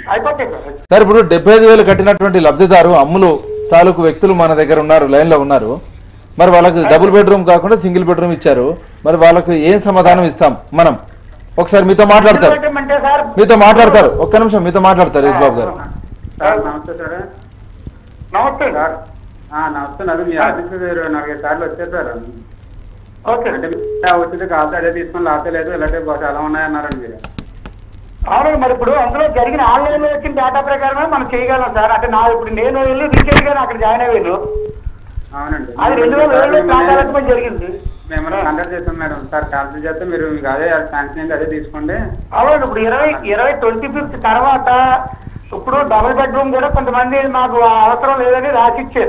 అయిపోతాయి సార్ సార్ ఇప్పుడు డెబ్బై ఐదు వేలు కట్టినటువంటి లబ్ధిదారు అమ్ములు తాలూకు వ్యక్తులు మన దగ్గర ఉన్నారు లైన్ లో ఉన్నారు మరి వాళ్ళకి డబుల్ బెడ్రూమ్ కాకుండా సింగిల్ బెడ్రూమ్ ఇచ్చారు మరి వాళ్ళకు ఏం సమాధానం ఇస్తాం మనం ఒకసారి మీతో మాట్లాడతారు అంటే సార్ మీతో మాట్లాడతారు ఒక్క నిమిషం మీతో మాట్లాడతారు యశ్ బాబు గారు సార్ నమస్తే సార్ నమస్తే సార్ ఆ, నమస్తే నాకు మీ ఆఫీస్ మీరు నాలుగైదు సార్లు వచ్చారు సార్ ఓకే అంటే మీరు వచ్చింది కాదు అదే తీసుకొని లాతే లేదు ఇలాంటి చాలా ఉన్నాయన్నారండి మీరు అవును మరి ఇప్పుడు అందులో జరిగిన ఆన్లైన్ లో వచ్చిన డేటా ప్రకారమే మనం చేయగలం సార్ అంటే నా ఇప్పుడు నేను వెళ్ళి రీసెంట్ గా అక్కడ జాయిన్ అయ్యాను అవునండి అది రెండు వేల ఏడులో ప్లాన్ డెవలప్మెంట్ జరిగింది మేము కాంటాక్ట్ చేస్తాం మేడం సార్ క్యాన్సిల్ చేస్తే మీరు మీకు అదే శాంక్షన్ అయింది అదే తీసుకోండి అవును ఇప్పుడు ఇరవై ఇరవై ట్వంటీ ఫిఫ్త్ తర్వాత ఇప్పుడు డబుల్ బెడ్రూమ్ కూడా కొంతమంది మాకు అవసరం లేదని రాసిచ్చారు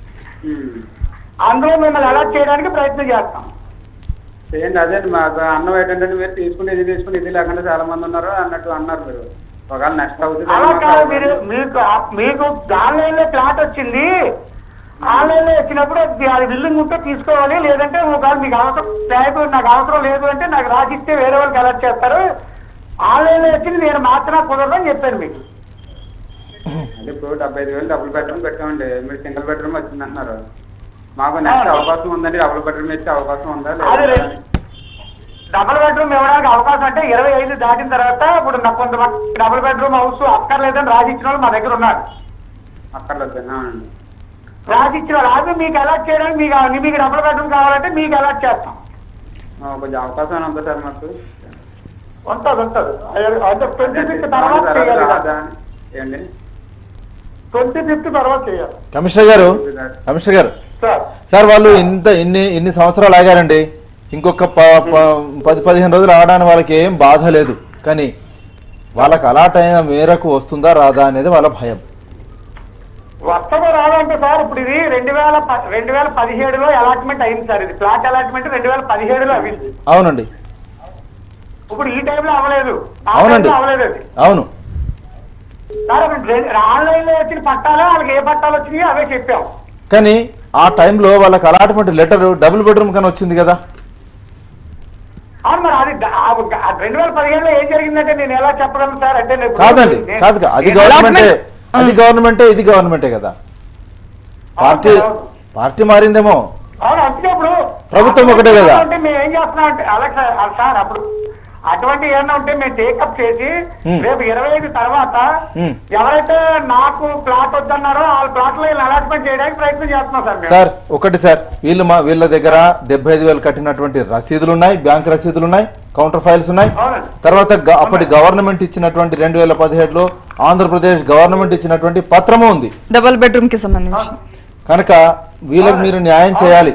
అందులో మిమ్మల్ని అలాట్ చేయడానికి ప్రయత్నం చేస్తాం చేయండి అదే మాకు అన్నం ఏంటంటే మీరు తీసుకుని ఇది తీసుకుని ఇది లేకుండా చాలా మంది ఉన్నారు అన్నట్టు అన్నారు మీరు ఒకవేళ నెక్స్ట్ అవుతుంది అలా కాదు మీరు మీకు మీకు ఆన్లైన్ లో ప్లాట్ వచ్చింది ఆన్లైన్ లో వచ్చినప్పుడు అది అది బిల్డింగ్ ఉంటే తీసుకోవాలి లేదంటే ఒకవేళ మీకు అవసరం లేదు నాకు అవసరం లేదు అంటే నాకు రాసిస్తే వేరే వాళ్ళకి అలర్ట్ చేస్తారు ఆన్లైన్ లో వచ్చింది నేను మాత్రం కుదరదని చెప్పాను మీకు అదే ఇప్పుడు డెబ్బై ఐదు వేలు డబుల్ బెడ్రూమ్ పెట్టామండి మీరు సింగిల్ బెడ్రూమ్ వచ్చింది అంటున్నారు మాకు నెక్స్ట్ అవకాశం ఉందండి డబుల్ బెడ్రూమ్ ఇచ్చే అవకాశం ఉందా అది లేదా రే- డబుల్ బెడ్రూమ్ ఇవ్వడానికి అవకాశం అంటే ఇరవై ఐదు దాటిన తర్వాత ఇప్పుడు నాకు కొంతమంది డబుల్ బెడ్రూమ్ హౌస్ అక్కర్లేదని రాసిచ్చిన వాళ్ళు మా దగ్గర ఉన్నారు అక్కర్లేదు అవునండి రాసిచ్చిన రాజు మీకు అలర్ట్ చేయడానికి మీకు మీకు డబుల్ బెడ్రూమ్ కావాలంటే మీకు అలర్ట్ చేస్తాం ఆ, కొంచెం అవకాశం ఉంది సార్ మాకు ఉంటుంది ఉంటుంది అంటే ట్వంటీ ఫిఫ్త్ తర్వాత చేయాలి రాదా? ఏంటి ట్వంటీ ఫిఫ్త్ తర్వాత చేయాలి కమిషనర్ గారు కమిషనర్ గారు సార్ సార్ వాళ్ళు ఇంత ఇన్ని ఇన్ని సంవత్సరాలు ఆగారండి ఇంకొక ప- ప- పది పదిహేను రోజులు ఆగడానికి వాళ్ళకి ఏం బాధ లేదు కానీ వాళ్ళకి అలాట్ అయిన మేరకు వస్తుందా రాదా అనేది వాళ్ళ భయం వస్తుందో రాదంటే సార్ ఇప్పుడు ఇది రెండు వేల ప- రెండు వేల పదిహేడులో అలాట్మెంట్ అయింది సార్ ఇది ఫ్లాట్ అలాట్మెంట్ రెండు వేల పదిహేడులో అయింది అవునండి ఇప్పుడు ఈ టైంలో అవ్వలేదు ఆ అవునండి టైంలో అవ్వలేదు అది అవును సార్ ఆన్లైన్ లో వచ్చిన పట్టాలు వాళ్ళకి ఏ పట్టాలు వచ్చినాయో అవే చెప్పాం కానీ ఆ టైంలో వాళ్ళకి అలాట్మెంట్ లెటర్ డబుల్ బెడ్రూమ్ కానీ వచ్చింది కదా అవును మరి అది ద- ఆ ఒక- ఆ రెండు వేల పదిహేడులో ఏం జరిగిందంటే నేను ఎలా చెప్పగలను సార్ అంటే నేను ఇప్పుడు- కాదండి నేను- కాదు కాదు. అది నేను- గవర్నమెంటే అది గవర్నమెంటే ఇది గవర్నమెంటే కదా పార్టీ పార్టీ మారిందేమో అవును అందుకే ఇప్పుడు ప్రభుత్వం ఒకటే కదా. అంటే మేము ఏం చేస్తున్నాం అంటే అలా సార్ అలా సార్ అప్పుడు అటువంటి ఏమన్నా ఉంటే మేము టేకప్ చేసి Hmm. రేపు ఇరవై ఐదు తర్వాత Hmm. ఎవరైతే నాకు ప్లాట్ వద్దన్నారో వాళ్ళ ప్లాట్ లో అలాట్మెంట్ చేయడానికి ప్రయత్నం చేస్తున్నాం సార్ మేము సార్ ఒకటి సార్ వీళ్ళు మా వీళ్ళ దగ్గర డెబ్బై ఐదు వేలు కట్టినటువంటి రసీదులు ఉన్నాయి బ్యాంక్ రసీదులు ఉన్నాయి కౌంటర్ ఫైల్స్ ఉన్నాయి అవునండి తర్వాత గ- అప్పటి గవర్నమెంట్ ఇచ్చినటువంటి రెండు వేల పదిహేడులో ఆంధ్రప్రదేశ్ గవర్నమెంట్ ఇచ్చినటువంటి పత్రము ఉంది డబుల్ బెడ్రూమ్ కి సంబంధించి కనుక వీళ్ళకి మీరు న్యాయం చేయాలి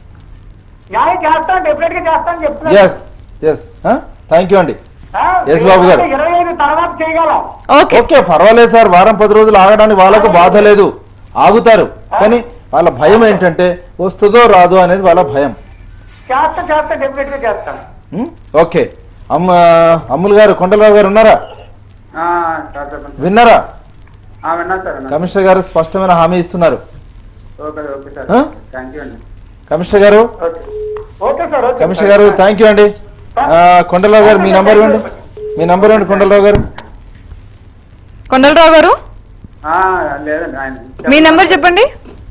న్యాయం చేస్తాను డెఫినెట్ గా చేస్తాను చెప్తున్నాను ఎస్ ఎస్ థ్యాంక్ యూ అండి ఆ, Yes, బాబు గారు. ఇరవై ఐదు తర్వాత చేయగలం ఓకే ఓకే పర్వాలేదు సార్ వారం పది రోజులు ఆగడానికి వాళ్ళకు బాధ లేదు ఆగుతారు కానీ వాళ్ళ భయం ఏంటంటే వస్తుందో రాదో అనేది వాళ్ళ భయం చేస్తా చేస్తా డెఫినెట్ గా చేస్తాను ఉం? ఓకే అమ్మ అమ్ములు గారు కొండలరావు గారు ఉన్నారా ఆ, సార్ చెప్పండి విన్నారా ఆ, విన్నాను సార్ విన్నాను. కమిషనర్ గారు స్పష్టమైన హామీ ఇస్తున్నారు ఓకే ఓకే సార్ ఆ? థ్యాంక్ యూ అండి కమిషనర్ గారు okay okay sir okay commissioner గారు థ్యాంక్ యూ అండి ఆ, కొండలరావు గారు మీ నంబర్ ఇవ్వండి మీ నంబర్ ఇవ్వండి కొండలరావు గారు కొండలరావు గారు ఆ, లేదండి ఆయన మీ నెంబర్ చెప్పండి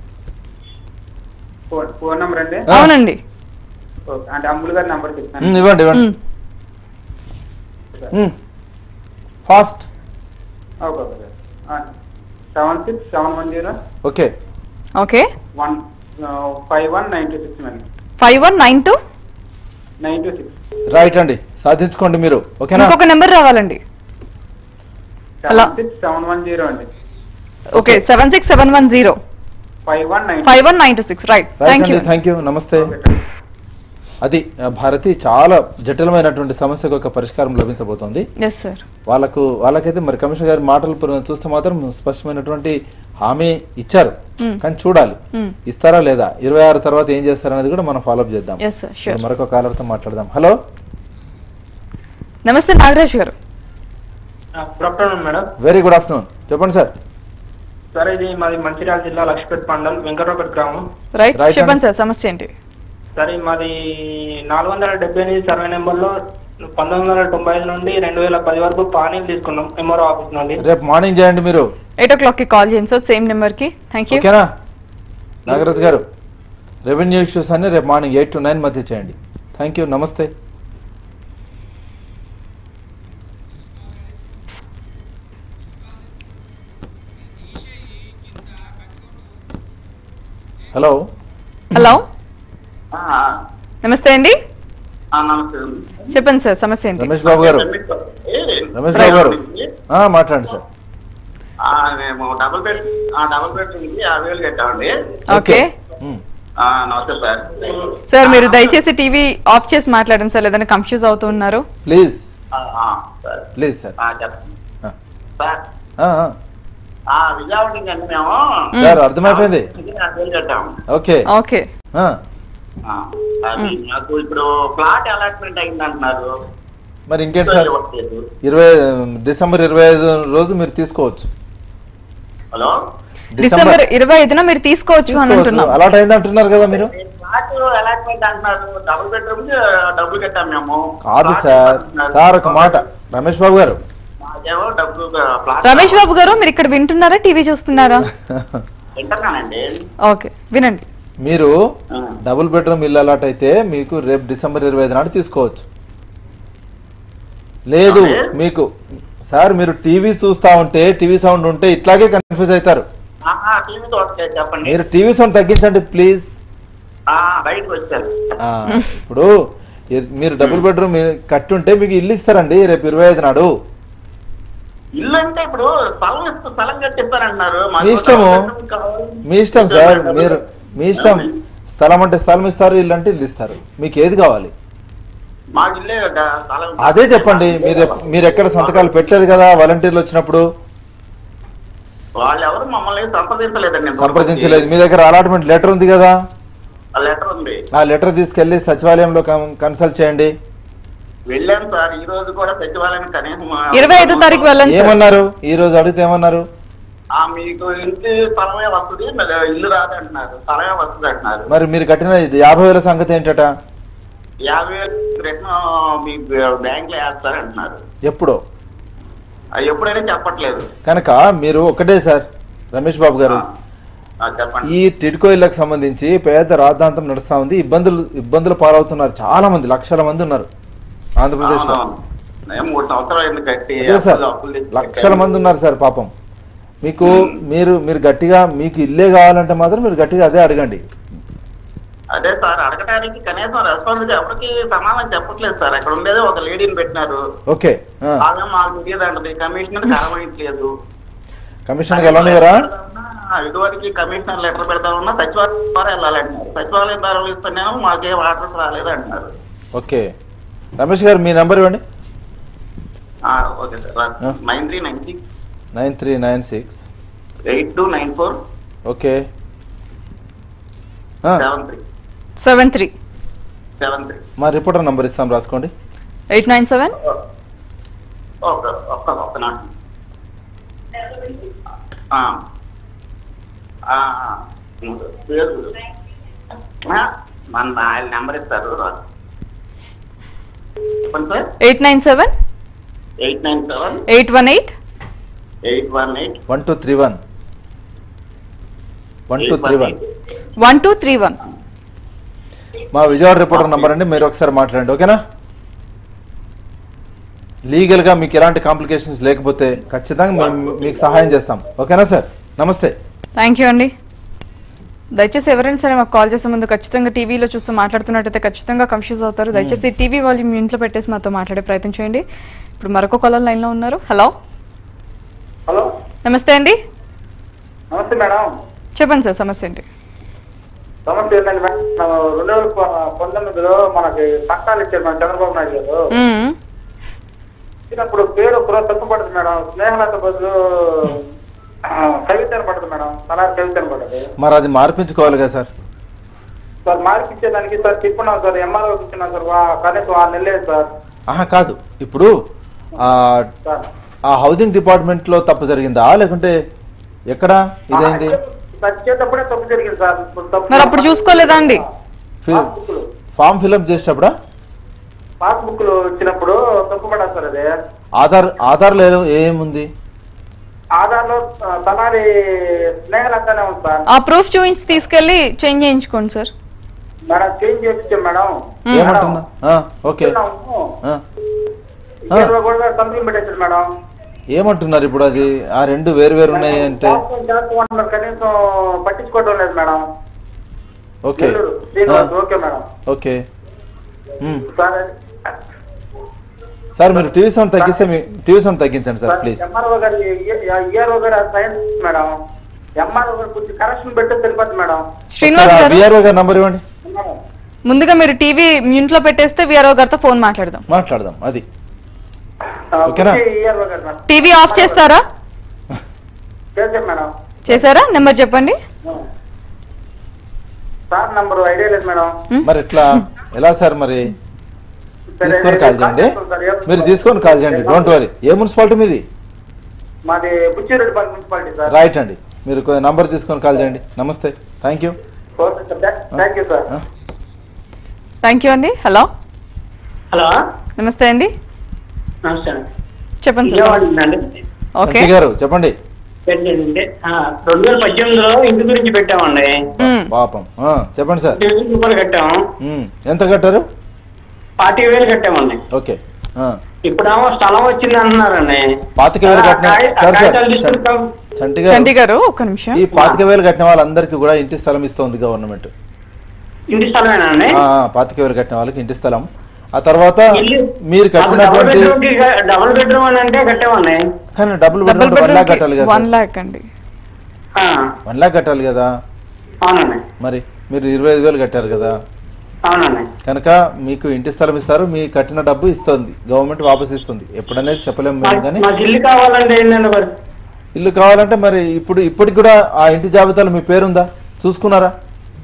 ఫోన్ ఫోన్ నెంబర్ అండి ఆ. అవునండి ఓకే అంటే అమ్ములు గారి నెంబర్ ఉం, చెప్తాను ఇవ్వండి ఇవ్వండి ఉమ్. ఉం. Fast okay okay sir seven six seven one zero okay okay one five one nine two six అండి five one nine two nine two six right అండి సాధించుకోండి మీరు ఓకేనా ఇంకొక నెంబర్ రావాలండి hello. Seven six seven one zero అండి okay seven six seven one zero five one nine five one nine two six right right thank you అండి thank you నమస్తే అది ఆ, భారతి చాలా జటిలమైనటువంటి సమస్యకు ఒక పరిష్కారం లభించబోతోంది ఎస్ సార్ వాళ్ళకు వాళ్ళకైతే మరి కమిషనర్ గారి మాటలు పుర- చూస్తే మాత్రం స్పష్టమైనటువంటి హామీ ఇచ్చారు Hmm. కానీ చూడాలి Hmm. ఇస్తారా లేదా ఇరవై ఆరు తర్వాత ఏం చేస్తారనేది కూడా మనం ఫాలోఅప్ చేద్దాం ఎస్ సార్ షూర్ ఇప్పుడు మరొక కాలర్తో మాట్లాడదాం హలో నమస్తే నాగరాజ్ గారు good afternoon madam very good afternoon చెప్పండి సార్ సార్ ఇది మాది మంచిర్యాల జిల్లా లక్ష్మీపేట మండల్ వెంకటరావుపేట గ్రామం రైట్ Right చెప్పండి సార్ సమస్య ఏంటి సరే మాది నాలుగు వందల డెబ్బై ఎనిమిది సర్వే నెంబర్లో పంతొమ్మిది వందల తొంభై ఐదు నుండి రెండు వేల పది వరకు పానీలు తీసుకున్నాం ఎంఆర్ఓ ఆఫీస్ నుండి రేపు మార్నింగ్ చేయండి మీరు ఎయిట్ ఓ క్లాక్కి కాల్ చేయండి సార్ సేమ్ నెంబర్కి థ్యాంక్ యూ ఓకేనా నాగరాజ్ గారు రెవెన్యూ ఇష్యూస్ అన్ని రేపు మార్నింగ్ ఎయిట్ టు నైన్ మధ్య చేయండి థ్యాంక్ యూ నమస్తే హలో హలో నమస్తే అండి నమస్తే చెప్పండి సార్ సమస్య ఏంటి రమేష్ బాబు గారు రమేష్ బాబు గారు ఆ, మాట్లాడండి సార్ ఆ, మేము డబుల్ బెడ్ ఆ, డబుల్ బెడ్ ఉంది యాభై వేలు కట్టామండి ఓకే ఆ, నమస్తే సార్ సార్ మీరు దయచేసి టీవీ ఆఫ్ చేసి మాట్లాడండి సార్ లేదంటే కన్ఫ్యూజ్ అవుతూ ఉన్నారు ప్లీజ్ ఆ, ఆ, సార్ ప్లీజ్ సార్ ఆ, చెప్పండి సార్ ఆ, ఆ. ఆ, విజయవాడ నుంచి అండి మేము సార్ అర్థమైపోయింది యాభై వేలు కట్టాము ఓకే ఓకే ఆ, ఆ, అది నాకు ఇప్పుడు ప్లాట్ అలాట్మెంట్ అయింది అంటున్నారు మరి ఇంకేంటి సార్ ఇరవై డిసెంబర్ ఇరవై ఐదు రోజు మీరు తీసుకోవచ్చు హలో డిసెంబర్ ఇరవై ఐదున మీరు తీసుకోవచ్చు అని అంటున్నాం అలాట్ అయింది అంటున్నారు కదా మీరు ప్లాట్ అలాట్మెంట్ అంటున్నారు డబుల్ బెడ్రూమ్ డబ్బులు కట్టాం మేము కాదు సార్ సార్ ఒక మాట రమేష్ బాబు గారు మాకేమో డబ్బులు ప్లాట్ రమేష్ బాబు గారు మీరు ఇక్కడ వింటున్నారా టీవీ చూస్తున్నారా వింటున్నానండి ఓకే వినండి మీరు డబుల్ బెడ్రూమ్ ఇల్లు అలాట్ అయితే మీకు రేపు డిసెంబర్ ఇరవై ఐదు నాడు తీసుకోవచ్చు లేదు మీకు సార్ మీరు టీవీ చూస్తా ఉంటే టీవీ సౌండ్ ఉంటే ఇట్లాగే కన్ఫ్యూజ్ అవుతారు టీవీతో వస్తే చెప్పండి మీరు టీవీ సౌండ్ తగ్గించండి ప్లీజ్ ఆ, బయటకు వచ్చారు ఇప్పుడు ఇ- మీరు డబుల్ బెడ్రూమ్ కట్టి ఉంటే మీకు ఇల్లు ఇస్తారండి రేపు ఇరవై ఐదు నాడు ఇల్లు అంటే ఇప్పుడు స్థలం ఇస్తూ స్థలం కట్టిస్తారంటున్నారు మాకు మీ ఇష్టము double bedroom కావాలి. మీ ఇష్టం సార్ మీరు మీ ఇష్టం స్థలం అంటే స్థలం ఇస్తారు ఇల్లు అంటే ఇల్లు ఇస్తారు మీకు ఏది కావాలి మాకు ఇల్లే డ- స్థలం అదే చెప్పండి మీరు మీరు ఎక్కడ సంతకాలు పెట్టలేదు కదా వాలంటీర్లు వచ్చినప్పుడు వాళ్ళు ఎవరు మమ్మల్ని సంప్రదించలేదండి ఇంతవరకు. సంప్రదించలేదు మీ దగ్గర అలాట్మెంట్ లెటర్ ఉంది కదా ఆ లెటర్ ఉంది ఆ లెటర్ తీసుకెళ్లి సచివాలయంలో కన్- కన్సల్ట్ చేయండి వెళ్ళాం సార్ ఈ రోజు కూడా సచివాలయం కనీసం ఆ, ఇరవై ఐదో తారీఖు వెళ్ళండి సార్ ఏమన్నారు ఈ రోజు అడిగితే ఏమన్నారు ఆ, మీకు ఇంటి స్థలమే వస్తుంది మళ్ళీ ఇల్లు రాదు అంటున్నారు స్థలమే వస్తుంది అంటున్నారు మరి మీరు కట్టిన యాభై వేల సంగతి ఏంటట యాభై వేలు రిటర్న్ మీ బ్యాంక్ లో వేస్తారు అంటున్నారు ఎప్పుడో అది ఎప్పుడైనా చెప్పట్లేదు కనుక మీరు ఒకటే సార్ రమేష్ బాబు గారు ఆ, చెప్పండి ఈ టిడ్కో ఇళ్లకు సంబంధించి పేద రాద్ధాంతం నడుస్తా ఉంది ఇబ్బందులు ఇబ్బందులు పాలవుతున్నారు చాలా మంది లక్షల మంది ఉన్నారు ఆంధ్రప్రదేశ్ లో అవునవును. నేను మూడు సంవత్సరాలు ఎందుకు కట్టి అదే సార్ అప్పులు- అప్పులు తెచ్చి లక్షల కట్టాను. మంది ఉన్నారు సార్ పాపం మీకు మీరు మీరు గట్టిగా మీకు ఇల్లే కావాలంటే మాత్రం మీరు గట్టిగా అదే అడగండి అదే సార్ అడగటానికి కనీసం రెస్పాన్స్ ఎవరికి సమాధానం చెప్పట్లేదు సార్ అక్కడ ఉండేది ఒక లేడీని పెట్టినారు ఓకే ఆ. ఆమె మాకు తెలియదు అంటది కమిషనర్ కలవట్లేదు కమిషన్కి వెళ్ళనివరా ఇదివరకు కమిషనర్ లెటర్ పెడతామన్నా సచివాలయం ద్వారా వెళ్ళాలంటున్నారు సచివాలయం ద్వారా ఇస్తున్నాను మాకేం ఆర్డర్స్ రాలేదు అంటున్నారు ఓకే రమేష్ గారు మీ నెంబర్ ఇవ్వండి ఆ, okay sir nine three nine six nine three nine six eight two nine four okay seven three seven three seven three మా రిపోర్టర్ నంబర్ ఇస్తాం రాసుకోండి ఎయిట్ నైన్ సెవెన్ ఒక్క ఒక్క ఒక్క నాటు ఆ. ఆ, ఆ. పేరు ఆ, మన ఆయన నెంబర్ ఇస్తారు చెప్పండి sir eight nine seven eight nine seven eight one eight eight one eight one two three one one two three one one two three one మా విజయవాడ రిపోర్టర్ నంబర్ అండి మీరు ఒకసారి మాట్లాడండి ఓకేనా లీగల్ గా మీకు ఎలాంటి కాంప్లికేషన్స్ లేకపోతే ఖచ్చితంగా మేము మీకు సహాయం చేస్తాం ఓకేనా సార్ నమస్తే థ్యాంక్ యూ అండి దయచేసి ఎవరైనా సరే మాకు కాల్ చేసే ముందు ఖచ్చితంగా టీవీలో చూస్తూ మాట్లాడుతున్నట్టయితే ఖచ్చితంగా కన్ఫ్యూజ్ అవుతారు దయచేసి టీవీ వాల్యూమ్ ఇంట్లో పెట్టేసి మాతో మాట్లాడే ప్రయత్నం చేయండి ఇప్పుడు మరొక కాలర్ లైన్లో ఉన్నారు హలో హలో నమస్తే అండి నమస్తే మేడం చెప్పండి సార్ సమస్య ఏంటి సమస్య ఏంటంటే మేడం రెండు వేల ప- పంతొమ్మిదిలో మనకి పట్టాలు ఇచ్చారు మన చంద్రబాబు నాయుడు గారు మ్మ్. ఇచ్చినప్పుడు పేరు కూడా తప్పుపడుతుంది మేడం స్నేహలత బదులు ఆ, కవిత అని పడుతుంది మేడం సలార్ కవిత అని పడుతుంది మరి అది మార్పించుకోవాలి కదా సార్ సార్ మార్పు ఇచ్చేదానికి సార్ చెప్పున్నాం సార్ ఎంఆర్ఓ ఇచ్చినాం సార్ వా- కనీసం ఆ నెలలేదు సార్ ఆహా కాదు ఇప్పుడు ఆ ఆ హౌసింగ్ డిపార్ట్మెంట్ లో తప్పు జరిగిందా లేకుంటే ఎక్కడ ఇదేంది వచ్చేటప్పుడే తప్పు జరిగింది సార్ ఇప్పుడు తప్పు మరి అప్పుడు చూసుకోలేదా అండి ఫామ్ ఫిల్అప్ చేసేటప్పుడా పాస్బుక్ లో ఇచ్చినప్పుడు తప్పుపడా సార్ అది ఆధార్ ఆధార్లో ఏ- ఏముంది ఆధార్ లో ఆ, తలారి స్నేహలతనే ఉంది సార్ ఆ ప్రూఫ్ చూపించి తీసుకెళ్లి చేంజ్ చేయించుకోండి సార్ మేడం చేంజ్ చేయించాం మేడం ఏమంటున్నా ఆ, ఓకే ఆ. ఇరవై కూడా కంపెనీ పెట్టేశారు మేడం ఏమంటున్నారు ఇప్పుడు అది ఆ రెండు వేరు వేరు ఉన్నాయి అంటే చేస్తాం, చేస్తాం అంటున్నారు కనీసం పట్టించుకోవడం లేదు madam okay Nellore, Srinivas okay madam okay um. Sir sir మీరు టీవీ సౌండ్ తగ్గిస్తే మీ టీవీ సౌండ్ తగ్గించండి సార్ ప్లీజ్ ఎంఆర్ఓ గారి ఈఆర్ఓ గారి సైన్స్ మేడం ఎంఆర్ఓ గారు కొంచెం కరెక్షన్ పెట్టే తెలిపదు మేడం శ్రీనివాస్ గారు విఆర్ఓ గారి నంబర్ ఇవ్వండి ముందుగా మీరు టీవీ మ్యూట్ లో పెట్టేస్తే విఆర్ఓ గారితో ఫోన్ మాట్లాడదాం మాట్లాడదాం అది ఓకేనా ఈఆర్ఓ గారు మేడం టీవీ ఆఫ్ చేస్తారా చేసాం మేడం చేశారా నెంబర్ చెప్పండి సార్ నంబర్ ఐడియా లేదు మేడం మరి ఎట్లా ఎలా సార్ మరి తీసుకొని కాల్ చేయండి మీరు తీసుకొని కాల్ చేయండి డోంట్ వరీ ఏ మున్సిపాలిటీ మీది మాది బుచ్చిరెడ్డిపల్లి మున్సిపాలిటీ సార్ రైట్ అండి మీరు నంబర్ తీసుకొని కాల్ చేయండి నమస్తే thank you okay sir thank you sir thank you అండి హలో హలో నమస్తే అండి నమస్తే అండి. చెప్పండి విజయవాడ సార్ నుండి అండి ఓకే శక్తి గారు చెప్పండి పెట్టేదండి ఆ, రెండు వేల పద్దెనిమిదిలో ఇంటి గురించి పెట్టామండి పాపం ఆ, చెప్పండి సార్ ఇరవై వేలు రూపాయలు కట్టాము ఉమ్, ఎంత కట్టారు పార్టీ వేలు కట్టామండి ఓకే ఆ, ఇప్పుడేమో స్థలం వచ్చింది అంటున్నారండి పాతిక వేలు కట్టిన ఆ, కాగి- ఆ సార్ సార్ కాగితాలు తీసుకుంటాం చంటి చంటి గారు గారు ఒక్క నిమిషం ఈ పాతిక వేలు కట్టిన వాళ్ళందరికీ కూడా ఇంటి స్థలం ఇస్తుంది గవర్నమెంట్ ఇంటి స్థలమేనా అండి ఆ, ఆ, పాతిక వేలు కట్టిన వాళ్ళకి ఇంటి స్థలం ఆ తర్వాత ఇల్లు మీరు డబుల్ కట్టినటువంటి బెడ్రూమ్ కి డబుల్ బెడ్రూమ్ అని అంటే కట్టామండి కానీ double double bedroom one lakh bedroom కట్టాలి కదా వన్ లాక్ అండి ఆ, వన్ లాక్ కట్టాలి కదా అవునండి మరి మీరు ఇరవై ఐదు వేలు కట్టారు కదా అవునండి కనుక మీకు ఇంటి స్థలం ఇస్తారు మీ కట్టిన డబ్బు ఇస్తుంది గవర్నమెంట్ వాపస్ ఇస్తుంది ఎప్పుడనేది చెప్పలేము మేము కానీ మాకు ఇల్లు కావాలండి ఏంటండి మరి ఇల్లు కావాలంటే మరి ఇప్పుడు ఇప్పటికి కూడా ఆ ఇంటి జాబితాలో మీ పేరుందా చూసుకున్నారా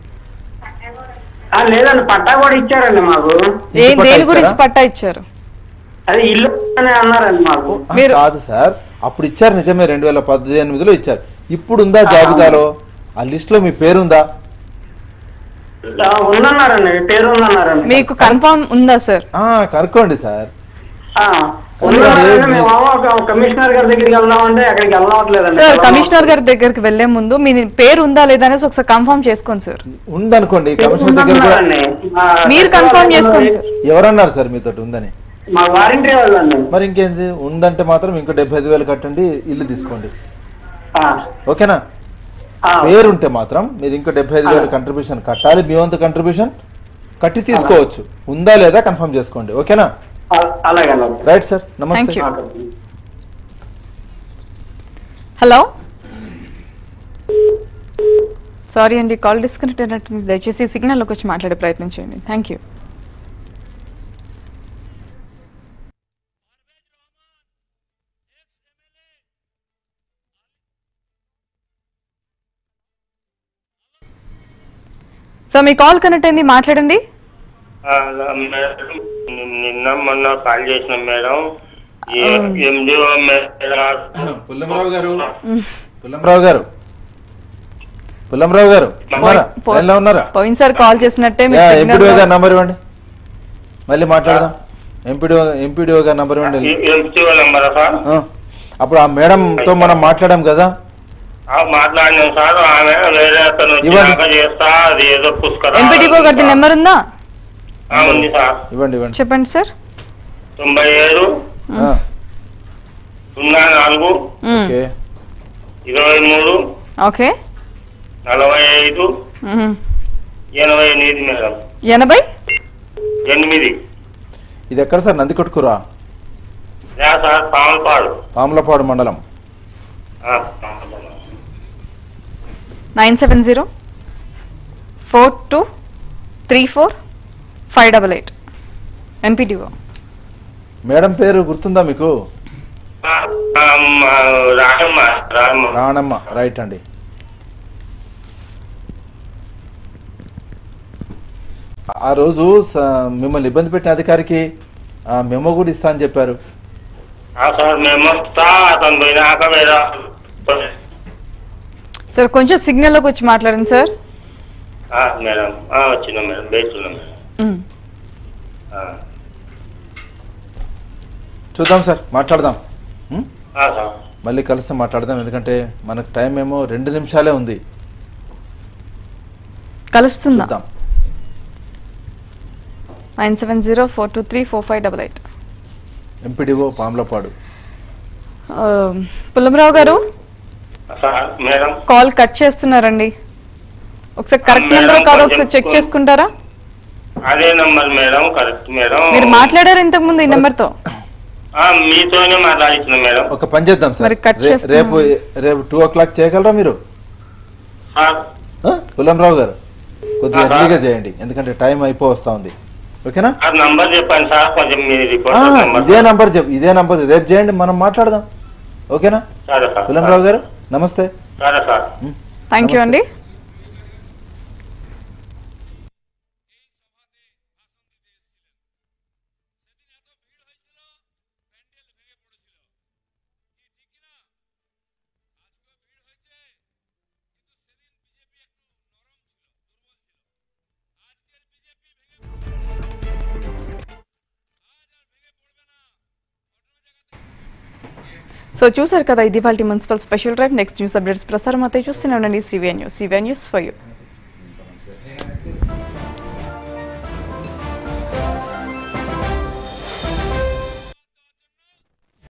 ఆ, లేదండి పట్టా కూడా ఇచ్చారండి మాకు ఏ ఇంటి పట్టా దేని గురించి ఇచ్చారా? పట్టా ఇచ్చారు అదే ఇల్లు అని అన్నారండి మాకు ఆ, కాదు సార్ అప్పుడు ఇచ్చారు నిజమే రెండు వేల పద్దెనిమిదిలో ఇచ్చారు ఇప్పుడు ఉందా జాబితాలో ఆ లిస్ట్ లో మీ పేరుందా ఆ, ఉందన్నారండి పేరు ఉందన్నారండి మీకు కన్ఫర్మ్ ఉందా సార్ ఆ కనుక్కోండి సార్ ఆ, ఉందన్నారండి మేము ఒక కమిషనర్ గారి దగ్గరికి వెళ్దామంటే అక్కడికి వెళ్ళవట్లేదండి సార్ కమిషనర్ గారి దగ్గరికి వెళ్లే ముందు మీ పేరు ఉందా లేదా అనేసి ఒకసారి కన్ఫర్మ్ చేసుకోండి సార్ ఉందనుకోండి కమిషనర్ దగ్గర కూడా ఉందన్నారండి. మా మీరు కన్ఫర్మ్ చేసుకోండి సార్ ఎవరన్నారు సార్ మీతో ఉందని మా వారంటీ వాళ్ళండి మరి ఇంకేంది ఉందంటే మాత్రం ఇంకో డెబ్బై ఐదు వేలు కట్టండి ఇల్లు తీసుకోండి ఆ, ఓకేనా ఆ, పేరు ఉంటే మాత్రం మీరు ఇంకో డెబ్బై ఐదు వేలు కంట్రిబ్యూషన్ కట్టాలి మీ వంతు కంట్రిబ్యూషన్ కట్టి తీసుకోవచ్చు ఉందా లేదా కన్ఫర్మ్ చేసుకోండి ఓకేనా అ- అలాగే అలాగే రైట్ సార్ థ్యాంక్ నమస్తే యూ హలో సారీ అండి కాల్ డిస్కనెక్ట్ అయినట్టుంది దయచేసి సిగ్నల్లోకి వచ్చి మాట్లాడే ప్రయత్నం చేయండి థ్యాంక్ యూ సో మీ కాల్ కనెక్ట్ అయింది మాట్లాడండి ఆ, మేడం, నిన్న మొన్న కాల్ చేసిన మేడం ఎండిఓ పుల్లంరావు గారు పుల్లంరావు గారు పుల్లంరావు గారు ఉన్నారా పో- లైన్లో ఉన్నారా పోయినసారి కాల్ చేసినట్టే మీరు యా, signal ఎంపీడీఓ లో- గారి నంబర్ ఇవ్వండి మళ్ళీ మాట్లాడదాం ఎంపీడీఓ ఎంపీడీఓ గారి నంబర్ ఇవ్వండి ఎంపీఓ నెంబరా సార్ ఆ, అప్పుడు ఆ మేడంతో మనం మాట్లాడాం కదా ఆ, మాట్లాడినాం సార్ ఆమె వేరే అతను ఇవ్వండి. వచ్చినాక చేస్తా అది ఏదో పుష్కర ఎంపీడీఓ గారి నెంబర్ ఉందా ఉంది సార్ ఇవ్వండి ఇవ్వండి చెప్పండి సార్ తొంభై ఏడు ఆ, సున్నా నాలుగు మ్మ్. ఓకే ఇరవై మూడు ఓకే నలభై ఐదు మ్మ్. ఎనభై ఎనిమిది మేడం ఎనభై ఎనిమిది ఇది ఎక్కడ సార్ నందికొట్కురా యా సార్ పాములపాడు పాములపాడు మండలం ఆ, Pamulapadu. Nine seven zero four two three four five double eight MPTO madam పేరు గుర్తుందా మీకు ఆ, ఆ, మా రాయమ్మ రాయమ్మ రాణమ్మ రైట్ అండి ఆ రోజు స- మిమ్మల్ని ఇబ్బంది పెట్టిన అధికారికి ఆ, మెమో కూడా ఇస్తా అని చెప్పారు ఆ, సార్ మేము వస్తా అతను పోయినాక వేరే సార్ కొంచెం సిగ్నల్లోకి వచ్చి మాట్లాడండి సార్ ఆ, మేడం ఆ, వచ్చినాం మేడం వేస్తున్నాం మేడం మ్మ్. ఆ. చూద్దాం సార్ మాట్లాడదాం ఉం? ఆ, సార్ మళ్ళీ కలిసి మాట్లాడదాం ఎందుకంటే మనకు టైం ఏమో రెండు నిమిషాలే ఉంది కలుస్తుందా చూద్దాం nine seven zero four two three four five double eight MPDO Pamulapadu Pullamrao గారు సార్ మేడం కాల్ కట్ చేస్తున్నారండి ఒకసారి కరెక్ట్ మేడం, నెంబర్ కాదు కొంచెం ఒకసారి చెక్ చేసుకుంటారా అదే నంబర్ మేడం కరెక్ట్ మేడం మీరు మాట్లాడారు ఇంతకు ముందు ఈ నెంబర్తో ఆ, మీతోనే మాట్లాడించిన మేడం ఒక పని చేద్దాం సార్ మరి కట్ రే- చేస్తున్నాం. రేపు రేపు టూ ఓ క్లాక్ చేయగలరా మీరు సార్ పుల్లంరావు గారు కొద్దిగా ఆహా. ఎర్లీగా చేయండి ఎందుకంటే టైం అయిపో వస్తా ఉంది ఓకేనా ఆ నంబర్ చెప్పండి సార్ కొంచెం మీ ఆ, రిపోర్ట్ నంబర్ ఇదే నంబర్ చెప్ ఇదే నంబర్ రేపు చేయండి మనం మాట్లాడదాం ఓకేనా సరే సార్ పుల్లంరావు గారు నమస్తే సరే సార్ థ్యాంక్ యూ అండి సో చూసారు కదా ఇది వాళ్ళ municipal special drive next news updates ప్రసారం అయితే చూస్తూనే ఉండండి CVN news CVN news for you